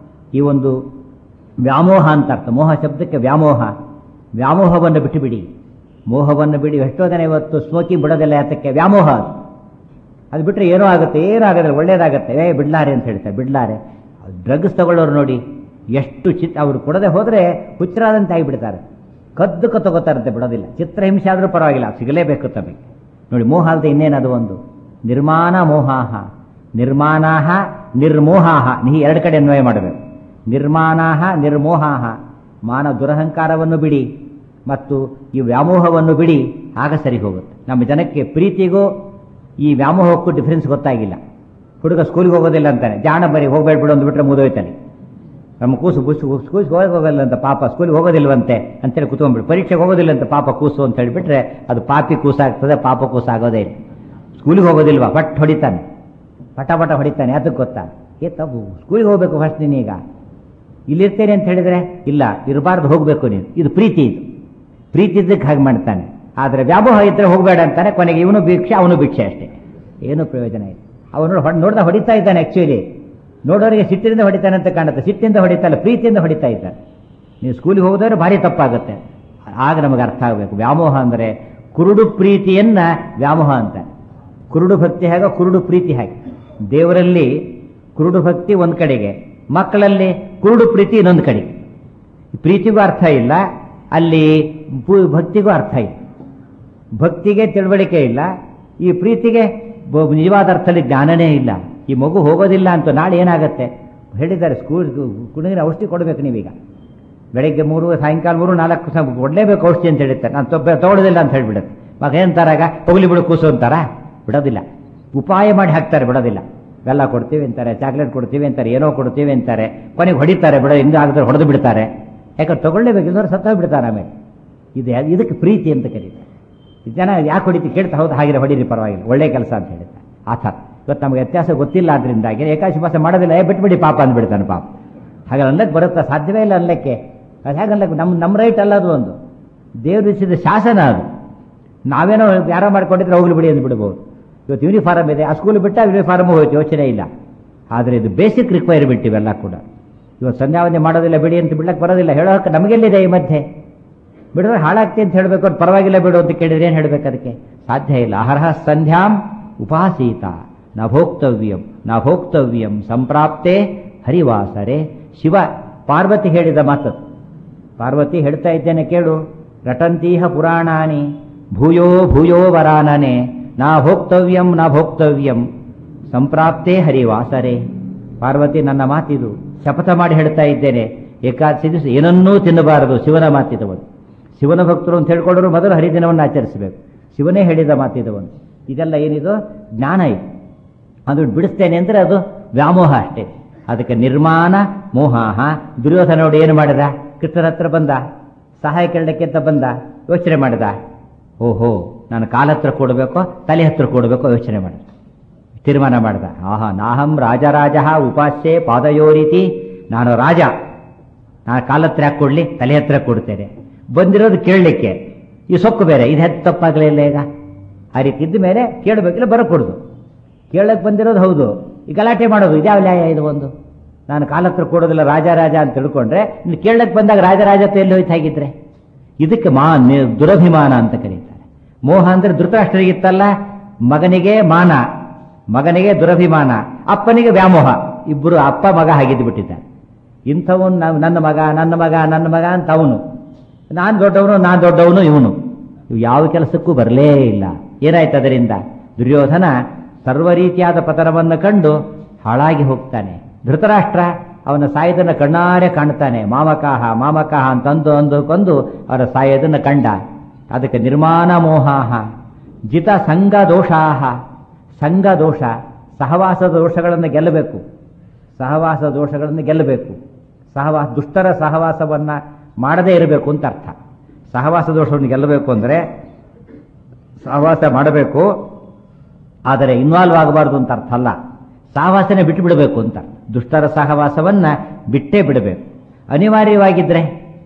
ಈ ಒಂದು ವ್ಯಾಮೋಹ ಅಂತ ಅರ್ಥ ಮೋಹ ಶಬ್ದಕ್ಕೆ ವ್ಯಾಮೋಹ ವ್ಯಾಮೋಹವನ್ನು ಬಿಟ್ಟುಬಿಡಿ ಮೋಹವನ್ನು ಬಿಡಿ ಎಷ್ಟೋ ಜನ ಇವತ್ತು ಸ್ಮೋಕಿಂಗ್ ಬಿಡೋದಿಲ್ಲ ಯಾತಕ್ಕೆ ವ್ಯಾಮೋಹ ಅದು ಅದು ಬಿಟ್ಟರೆ ಏನೋ ಆಗುತ್ತೆ ಏನೂ ಆಗೋದಿಲ್ಲ ಒಳ್ಳೇದಾಗುತ್ತೆ ಏ ಬಿಡ್ಲಾರೆ ಅಂತ ಹೇಳ್ತಾರೆ ಬಿಡ್ಲಾರೆ ಡ್ರಗ್ಸ್ ತಗೊಳ್ಳೋರು ನೋಡಿ ಎಷ್ಟು ಚಿತ್ ಅವ್ರು ಕೊಡದೆ ಹೋದರೆ ಹುಚ್ಚರಾದಂತೆ ಆಗಿಬಿಡ್ತಾರೆ ಕದ್ದು ಕ ತಗೋತಾರಂತೆ ಬಿಡೋದಿಲ್ಲ ಚಿತ್ರಹಿಂಸೆ ಆದರೂ ಪರವಾಗಿಲ್ಲ ಸಿಗಲೇಬೇಕು ತಮಗೆ ನೋಡಿ ಮೋಹ ಅಲ್ಲದೆ ಇನ್ನೇನದು ಒಂದು ನಿರ್ಮಾಣ ಮೋಹಾಹ ನಿರ್ಮಾಣಾಹ ನಿರ್ಮೋಹಾಹ ನೀ ಎರಡು ಕಡೆ ಅನ್ವಯ ಮಾಡಬೇಕು ನಿರ್ಮಾಣಾಹ ನಿರ್ಮೋಹಾಹ ಮಾನ ದುರಹಂಕಾರವನ್ನು ಬಿಡಿ ಮತ್ತು ಈ ವ್ಯಾಮೋಹವನ್ನು ಬಿಡಿ ಆಗ ಸರಿ ಹೋಗುತ್ತೆ ನಮ್ಮ ಜನಕ್ಕೆ ಪ್ರೀತಿಗೂ ಈ ವ್ಯಾಮೋಹಕ್ಕೂ ಡಿಫ್ರೆನ್ಸ್ ಗೊತ್ತಾಗಿಲ್ಲ ಹುಡುಗ ಸ್ಕೂಲ್ಗೆ ಹೋಗೋದಿಲ್ಲ ಅಂತಾನೆ ಜಾಣ ಬರೀ ಹೋಗ್ಬೇಡ ಬಿಡು ಅಂದ್ಬಿಟ್ರೆ ಮುದೋಯ್ತಾನೆ ನಮ್ಮ ಕೂಸು ಬುಸ್ ಸ್ಕೂಲ್ಗೆ ಹೋಗಿ ಹೋಗಲ್ಲ ಅಂತ ಪಾಪ ಸ್ಕೂಲ್ಗೆ ಹೋಗೋದಿಲ್ವಂತೆ ಅಂತೇಳಿ ಕುತ್ಕೊಂಡ್ಬಿಡು ಪರೀಕ್ಷೆಗೆ ಹೋಗೋದಿಲ್ಲ ಅಂತ ಪಾಪ ಕೂಸು ಅಂತ ಹೇಳಿಬಿಟ್ರೆ ಅದು ಪಾಪಿ ಕೂಸಾಗ್ತದೆ ಪಾಪ ಕೂಸಾಗೋದೇ ಇಲ್ಲ ಸ್ಕೂಲಿಗೆ ಹೋಗೋದಿಲ್ವಾ ಪಟ್ ಹೊಡಿತಾನೆ ಪಟ ಪಟ ಹೊಡಿತಾನೆ ಅದಕ್ಕೆ ಗೊತ್ತಾ ಏ ತಪ್ಪು ಸ್ಕೂಲಿಗೆ ಹೋಗ್ಬೇಕು ಫಸ್ಟ್ ನೀನೀಗ ಇಲ್ಲಿರ್ತೇನೆ ಅಂತ ಹೇಳಿದ್ರೆ ಇಲ್ಲ ಇರಬಾರ್ದು ಹೋಗಬೇಕು ನೀನು ಇದು ಪ್ರೀತಿ ಇದು ಪ್ರೀತಿ ಇದ್ದಕ್ಕೆ ಹಾಗೆ ಮಾಡ್ತಾನೆ ಆದರೆ ವ್ಯಾಮೋಹ ಇದ್ರೆ ಹೋಗಬೇಡ ಅಂತಾನೆ ಕೊನೆಗೆ ಇವನು ಭಿಕ್ಷೆ ಅವನು ಭಿಕ್ಷೆ ಅಷ್ಟೇ ಏನು ಪ್ರಯೋಜನ ಇಲ್ಲ ಅವನು ಹೊಡ್- ನೋಡ್ದ ಹೊಡಿತಾ ಇದ್ದಾನೆ ಆ್ಯಕ್ಚುಲಿ ನೋಡೋರಿಗೆ ಸಿಟ್ಟಿನಿಂದ ಹೊಡಿತಾನೆ ಅಂತ ಕಾಣುತ್ತೆ ಸಿಟ್ಟಿಂದ ಹೊಡಿತಾ ಇಲ್ಲ ಪ್ರೀತಿಯಿಂದ ಹೊಡಿತಾ ಇದ್ದಾನೆ ನೀವು ಸ್ಕೂಲಿಗೆ ಹೋಗೋದಾದ್ರೆ ಭಾರಿ ತಪ್ಪಾಗುತ್ತೆ ಆಗ ನಮಗೆ ಅರ್ಥ ಆಗಬೇಕು ವ್ಯಾಮೋಹ ಅಂದರೆ ಕುರುಡು ಪ್ರೀತಿಯನ್ನ ವ್ಯಾಮೋಹ ಅಂತ ಕುರುಡು ಭಕ್ತಿ ಹೇಗೋ ಕುರುಡು ಪ್ರೀತಿ ಹಾಗೆ ದೇವರಲ್ಲಿ ಕುರುಡು ಭಕ್ತಿ ಒಂದು ಕಡೆಗೆ ಮಕ್ಕಳಲ್ಲಿ ಕುರುಡು ಪ್ರೀತಿ ಇನ್ನೊಂದು ಕಡೆಗೆ ಪ್ರೀತಿಗೂ ಅರ್ಥ ಇಲ್ಲ ಅಲ್ಲಿ ಪು- ಭಕ್ತಿಗೂ ಅರ್ಥ ಇಲ್ಲ ಭಕ್ತಿಗೆ ತಿಳುವಳಿಕೆ ಇಲ್ಲ ಈ ಪ್ರೀತಿಗೆ ಬ- ನಿಜವಾದ ಅರ್ಥದಲ್ಲಿ ಜ್ಞಾನನೇ ಇಲ್ಲ ಈ ಮಗು ಹೋಗೋದಿಲ್ಲ ಅಂತ ನಾಳೆ ಏನಾಗುತ್ತೆ ಹೇಳಿದ್ದಾರೆ ಸ್ಕೂಲ್ ಕುಣಿಗಿನ ಔಷಧಿ ಕೊಡಬೇಕು ನೀವೀಗ ಬೆಳಗ್ಗೆ ಮೂರು ಸಾಯಂಕಾಲ ಮೂರು ನಾಲ್ಕು ಸ- ಕೊಡಲೇಬೇಕು ಔಷಧಿ ಅಂತ ಹೇಳಿರ್ತಾರೆ ನಾನು ತೊಬ್ಬ ತಗೊಳ್ಳೋದಿಲ್ಲ ಅಂತ ಹೇಳ್ಬಿಡುತ್ತೆ ಮಗ ಏನಂತಾರಾಗ ಹೋಗ್ಲಿ ಬಿಡು ಕೂಸು ಅಂತಾರ ಬಿಡೋದಿಲ್ಲ ಉಪಾಯ ಮಾಡಿ ಹಾಕ್ತಾರೆ ಬಿಡೋದಿಲ್ಲ ಬೆಲ್ಲ ಕೊಡ್ತೀವಿ ಅಂತಾರೆ ಚಾಕ್ಲೇಟ್ ಕೊಡ್ತೀವಿ ಅಂತಾರೆ ಏನೋ ಕೊಡ್ತೀವಿ ಅಂತಾರೆ ಕೊನೆಗೆ ಹೊಡಿತಾರೆ ಬಿಡೋ ಹಿಂದೆ ಆಗಿದ್ರೆ ಹೊಡೆದು ಬಿಡ್ತಾರೆ ಯಾಕಂದ್ರೆ ತಗೊಳ್ಳೇಬೇಕು ಇಲ್ಲದ್ರೆ ಸತ್ತೋಗಿ ಬಿಡ್ತಾರೆ ಆಮೇಲೆ ಇದು ಯಾ- ಇದಕ್ಕೆ ಪ್ರೀತಿ ಅಂತ ಕರೀತಾರೆ ಈ ಜನ ಯಾಕೆ ಹೊಡಿತಿ ಕೇಳ್ತಾ ಹೌದು ಹಾಗೆ ಹೊಡೀರಿ ಪರವಾಗಿಲ್ಲ ಒಳ್ಳೆ ಕೆಲಸ ಅಂತ ಹೇಳಿದ್ದಾರೆ ಆ ಥರ ಇವತ್ತು ನಮಗೆ ವ್ಯತ್ಯಾಸ ಗೊತ್ತಿಲ್ಲ ಆದ್ರಿಂದಾಗಿ ಏಕಾಶಿ ಭಾಷೆ ಮಾಡೋದಿಲ್ಲ ಏ ಬಿಟ್ಬಿಡಿ ಪಾಪ ಅಂದ್ಬಿಡ್ತಾನೆ ಪಾಪ ಹಾಗೆ ಅನ್ಲಕ್ಕೆ ಬರುತ್ತಾ ಸಾಧ್ಯವೇ ಇಲ್ಲ ಅನ್ಲಕ್ಕೆ ಅದು ಹೇಗೆ ಅನ್ಲಕ್ಕೆ ನಮ್ಮ ನಮ್ಮ ರೈಟ್ ಅಲ್ಲ ಅದು ಒಂದು ದೇವ್ರು ವಿಧಿಸಿದ ಶಾಸನ ಅದು ನಾವೇನೋ ಯಾರೋ ಮಾಡ್ಕೊಂಡಿದ್ರೆ ಹೋಗ್ಲಿ ಬಿಡಿ ಅಂತ ಬಿಡ್ಬೋದು ಇವತ್ತು ಯೂನಿಫಾರ್ಮ್ ಇದೆ ಆ ಸ್ಕೂಲ್ ಬಿಟ್ಟ ಯೂನಿಫಾರ್ಮ್ ಹೋಯ್ತು ಯೋಚನೆ ಇಲ್ಲ ಆದರೆ ಇದು ಬೇಸಿಕ್ ರಿಕ್ವೈರ್ಮೆಂಟ್ ಇವೆಲ್ಲ ಕೂಡ ಇವತ್ತು ಸಂಧ್ಯಾವಂದನೆ ಮಾಡೋದಿಲ್ಲ ಬಿಡಿ ಅಂತ ಬಿಡ್ಲಕ್ಕೆ ಬರೋದಿಲ್ಲ ಹೇಳೋ ಹಕ್ಕು ನಮಗೆಲ್ಲಿದೆ ಈ ಮಧ್ಯೆ ಬಿಡಿದ್ರೆ ಹಾಳಾಗ್ತಿ ಅಂತ ಹೇಳಬೇಕು ಅದು ಪರವಾಗಿಲ್ಲ ಬಿಡು ಅಂತ ಕೇಳಿದ್ರೆ ಏನು ಹೇಳಬೇಕು ಅದಕ್ಕೆ ಸಾಧ್ಯ ಇಲ್ಲ ಅರ್ಹ ಸಂಧ್ಯಾಂ ಉಪಾಸೀತ ನ ಭೋಕ್ತವ್ಯಂ ನ ಭೋಕ್ತವ್ಯಂ ಸಂಪ್ರಾಪ್ತೆ ಹರಿವಾಸರೆ ಶಿವ ಪಾರ್ವತಿ ಹೇಳಿದ ಮಾತು ಪಾರ್ವತಿ ಹೇಳ್ತಾ ಇದ್ದೇನೆ ಕೇಳು ರಟಂತೀಹ ಪುರಾಣಾನಿ ಭೂಯೋ ಭೂಯೋ ವರಾನನೆ ನಾ ಭೋಕ್ತವ್ಯಂ ನ ಭೋಕ್ತವ್ಯಂ ಸಂಪ್ರಾಪ್ತೇ ಹರಿವಾಸರೆ ಪಾರ್ವತಿ ನನ್ನ ಮಾತಿದು ಶಪಥ ಮಾಡಿ ಹೇಳ್ತಾ ಇದ್ದೇನೆ ಏಕಾದಶಿ ದಿವಸ ಏನನ್ನೂ ತಿನ್ನಬಾರದು ಶಿವನ ಮಾತಿದವನು ಶಿವನ ಭಕ್ತರು ಅಂತ ಹೇಳ್ಕೊಂಡ್ರು ಮೊದಲು ಹರಿದಿನವನ್ನು ಆಚರಿಸಬೇಕು ಶಿವನೇ ಹೇಳಿದ ಮಾತಿದವನು ಇದೆಲ್ಲ ಏನಿದು ಜ್ಞಾನ ಇದು ಅದು ಬಿಡಿಸ್ತೇನೆ ಅಂದರೆ ಅದು ವ್ಯಾಮೋಹ ಅಷ್ಟೇ ಅದಕ್ಕೆ ನಿರ್ಮಾಣ ಮೋಹಾಹ ದುರ್ಯೋಧನ ನೋಡಿ ಏನು ಮಾಡಿದ ಕೃಷ್ಣನ ಹತ್ರ ಬಂದ ಸಹಾಯ ಕೇಳಲಿಕ್ಕೆ ಅಂತ ಬಂದ ಯೋಚನೆ ಮಾಡಿದ ಓಹೋ ನಾನು ಕಾಲ ಹತ್ರ ಕೊಡಬೇಕೋ ತಲೆ ಹತ್ರ ಕೊಡಬೇಕೋ ಯೋಚನೆ ಮಾಡಿದ ತೀರ್ಮಾನ ಮಾಡಿದ ಆಹಾ ನಾಹಂ ರಾಜರಾಜ ಉಪಾಸ್ಯೆ ಪಾದಯೋರೀತಿ ನಾನು ರಾಜ ನಾನು ಕಾಲ ಹತ್ರ ಯಾಕೆ ಕೊಡ್ಲಿ ತಲೆ ಹತ್ರ ಕೊಡ್ತೇನೆ ಬಂದಿರೋದು ಕೇಳಲಿಕ್ಕೆ ಈ ಸೊಕ್ಕು ಬೇರೆ ಇದು ಹೆತ್ತು ತಪ್ಪಾಗಲಿಲ್ಲ ಈಗ ಆ ರೀತಿ ಇದ್ದ ಮೇಲೆ ಕೇಳಬೇಕಿಲ್ಲ ಬರಕೊಡುದು ಕೇಳಕ್ಕೆ ಬಂದಿರೋದು ಹೌದು ಈ ಗಲಾಟೆ ಮಾಡೋದು ಇದ್ಯಾವ ನ್ಯಾಯ ಇದು ಒಂದು ನಾನು ಕಾಲ ಹತ್ರ ಕೊಡೋದಿಲ್ಲ ರಾಜ ರಾಜ ಅಂತ ತಿಳ್ಕೊಂಡ್ರೆ ಇನ್ನು ಕೇಳಕ್ಕೆ ಬಂದಾಗ ರಾಜರಾಜತೆ ಎಲ್ಲಿ ಹೋಯ್ತು ಹಾಗಿದ್ರೆ ಇದಕ್ಕೆ ಮಾ ನಿ- ದುರಭಿಮಾನ ಅಂತ ಕರೀತಾರೆ ಮೋಹ ಅಂದ್ರೆ ಧೃತರಾಷ್ಟ್ರರಿಗಿತ್ತಲ್ಲ ಮಗನಿಗೆ ಮಾನ ಮಗನಿಗೆ ದುರಭಿಮಾನ ಅಪ್ಪನಿಗೆ ವ್ಯಾಮೋಹ ಇಬ್ಬರು ಅಪ್ಪ ಮಗ ಹಾಗಿದ್ದು ಬಿಟ್ಟಿದ್ದಾರೆ ಇಂಥವನು ನಾವು ನನ್ನ ಮಗ ನನ್ನ ಮಗ ನನ್ನ ಮಗ ಅಂತ ಅವನು ನಾನು ದೊಡ್ಡವನು ನಾನು ದೊಡ್ಡವನು ಇವನು ಇವು ಯಾವ ಕೆಲಸಕ್ಕೂ ಬರಲೇ ಇಲ್ಲ ಏನಾಯ್ತು ಅದರಿಂದ ದುರ್ಯೋಧನ ಸರ್ವ ರೀತಿಯಾದ ಪತನವನ್ನು ಕಂಡು ಹಾಳಾಗಿ ಹೋಗ್ತಾನೆ ಧೃತರಾಷ್ಟ್ರ ಅವನ ಸಾಯೋದನ್ನು ಕಣ್ಣಾರೆ ಕಾಣ್ತಾನೆ ಮಾಮಕಾಹ ಮಾಮಕಾಹ ಅಂತಂದು ಅಂದುಕೊಂಡು ಅವರ ಸಾಯೋದನ್ನು ಕಂಡ ಅದಕ್ಕೆ ನಿರ್ಮಾಣ ಮೋಹಾಹ ಜಿತ ಸಂಘ ದೋಷಾಹ ಸಂಘ ದೋಷ ಸಹವಾಸದ ದೋಷಗಳನ್ನು ಗೆಲ್ಲಬೇಕು ಸಹವಾಸ ದೋಷಗಳನ್ನು ಗೆಲ್ಲಬೇಕು ಸಹವಾಸ ದುಷ್ಟರ ಸಹವಾಸವನ್ನು ಮಾಡದೇ ಇರಬೇಕು ಅಂತ ಅರ್ಥ ಸಹವಾಸ ದೋಷವನ್ನು ಗೆಲ್ಲಬೇಕು ಅಂದರೆ ಸಹವಾಸ ಮಾಡಬೇಕು ಆದರೆ ಇನ್ವಾಲ್ವ್ ಆಗಬಾರ್ದು ಅಂತ ಅರ್ಥ ಅಲ್ಲ ಸಹವಾಸನೆ ಬಿಟ್ಟು ಬಿಡಬೇಕು ಅಂತ ದುಷ್ಟರ ಸಹವಾಸವನ್ನ ಬಿಟ್ಟೇ ಬಿಡಬೇಕು ಅನಿವಾರ್ಯವಾಗಿದ್ರೆ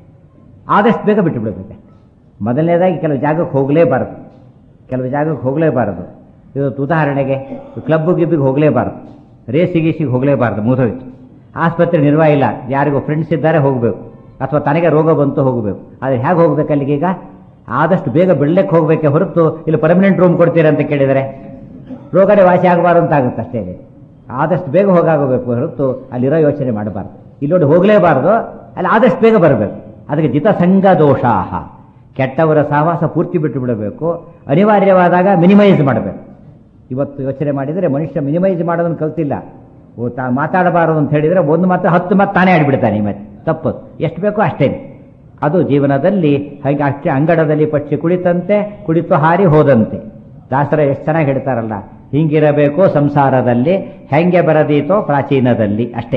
ಆದಷ್ಟು ಬೇಗ ಬಿಟ್ಟು ಬಿಡಬೇಕು ಮೊದಲನೇದಾಗಿ ಕೆಲವು ಜಾಗಕ್ಕೆ ಹೋಗಲೇಬಾರದು ಕೆಲವು ಜಾಗಕ್ಕೆ ಹೋಗಲೇಬಾರದು ಇವತ್ತು ಉದಾಹರಣೆಗೆ ಕ್ಲಬ್ ಗಿಬ್ಬಿಗೆ ಹೋಗಲೇಬಾರದು ರೇಸಿ ಗೀಸಿಗೆ ಹೋಗಲೇಬಾರದು ಮುಗಿದೋಯ್ತು ಆಸ್ಪತ್ರೆ ನಿರ್ವಾಹ ಇಲ್ಲ ಯಾರಿಗೂ ಫ್ರೆಂಡ್ಸ್ ಇದ್ದಾರೆ ಹೋಗಬೇಕು ಅಥವಾ ತನಗೆ ರೋಗ ಬಂತು ಹೋಗಬೇಕು ಆದರೆ ಹೇಗೆ ಹೋಗ್ಬೇಕು ಅಲ್ಲಿಗೀಗ ಆದಷ್ಟು ಬೇಗ ಬಿಡ್ಲಿಕ್ಕೆ ಹೋಗ್ಬೇಕೆ ಹೊರತು ಇಲ್ಲಿ ಪರ್ಮನೆಂಟ್ ರೂಮ್ ಕೊಡ್ತೀರಾ ಅಂತ ಕೇಳಿದರೆ ರೋಗನೇ ವಾಸಿ ಆಗಬಾರ್ದು ಅಂತ ಆಗುತ್ತೆ ಅಷ್ಟೇ ಇಲ್ಲಿ. ಆದಷ್ಟು ಬೇಗ ಹೋಗಾಗಬೇಕು ಹೊರತು ಅಲ್ಲಿರೋ ಯೋಚನೆ ಮಾಡಬಾರ್ದು ಇಲ್ಲಿ ನೋಡಿ ಹೋಗಲೇಬಾರ್ದು ಅಲ್ಲಿ ಆದಷ್ಟು ಬೇಗ ಬರಬೇಕು ಅದಕ್ಕೆ ಜಿತಸಂಗ ದೋಷಾಹ ಕೆಟ್ಟವರ ಸಹವಾಸ ಪೂರ್ತಿ ಬಿಟ್ಟು ಬಿಡಬೇಕು ಅನಿವಾರ್ಯವಾದಾಗ ಮಿನಿಮೈಸ್ ಮಾಡಬೇಕು ಇವತ್ತು ಯೋಚನೆ ಮಾಡಿದರೆ ಮನುಷ್ಯ ಮಿನಿಮೈಸ್ ಮಾಡೋದನ್ನು ಕಲ್ತಿಲ್ಲ ಓ ತಾ ಮಾತಾಡಬಾರದು ಅಂತ ಹೇಳಿದರೆ ಒಂದು ಮಾತು ಹತ್ತು ಮಾತು ತಾನೇ ಆಡಿಬಿಡ್ತಾನೆ ಮತ್ತೆ ತಪ್ಪು ಎಷ್ಟು ಬೇಕೋ ಅಷ್ಟೇ ಅದು ಜೀವನದಲ್ಲಿ ಹಾಗೆ ಅಷ್ಟೇ ಅಂಗಡದಲ್ಲಿ ಪಕ್ಷಿ ಕುಳಿತಂತೆ ಕುಳಿತು ಹಾರಿ ಹೋದಂತೆ ದಾಸರ ಎಷ್ಟು ಚೆನ್ನಾಗಿ ಹೇಳ್ತಾರಲ್ಲ ಹಿಂಗಿರಬೇಕು ಸಂಸಾರದಲ್ಲಿ ಹೆಂಗೆ ಬರದೀತೋ ಪ್ರಾಚೀನದಲ್ಲಿ ಅಷ್ಟೇ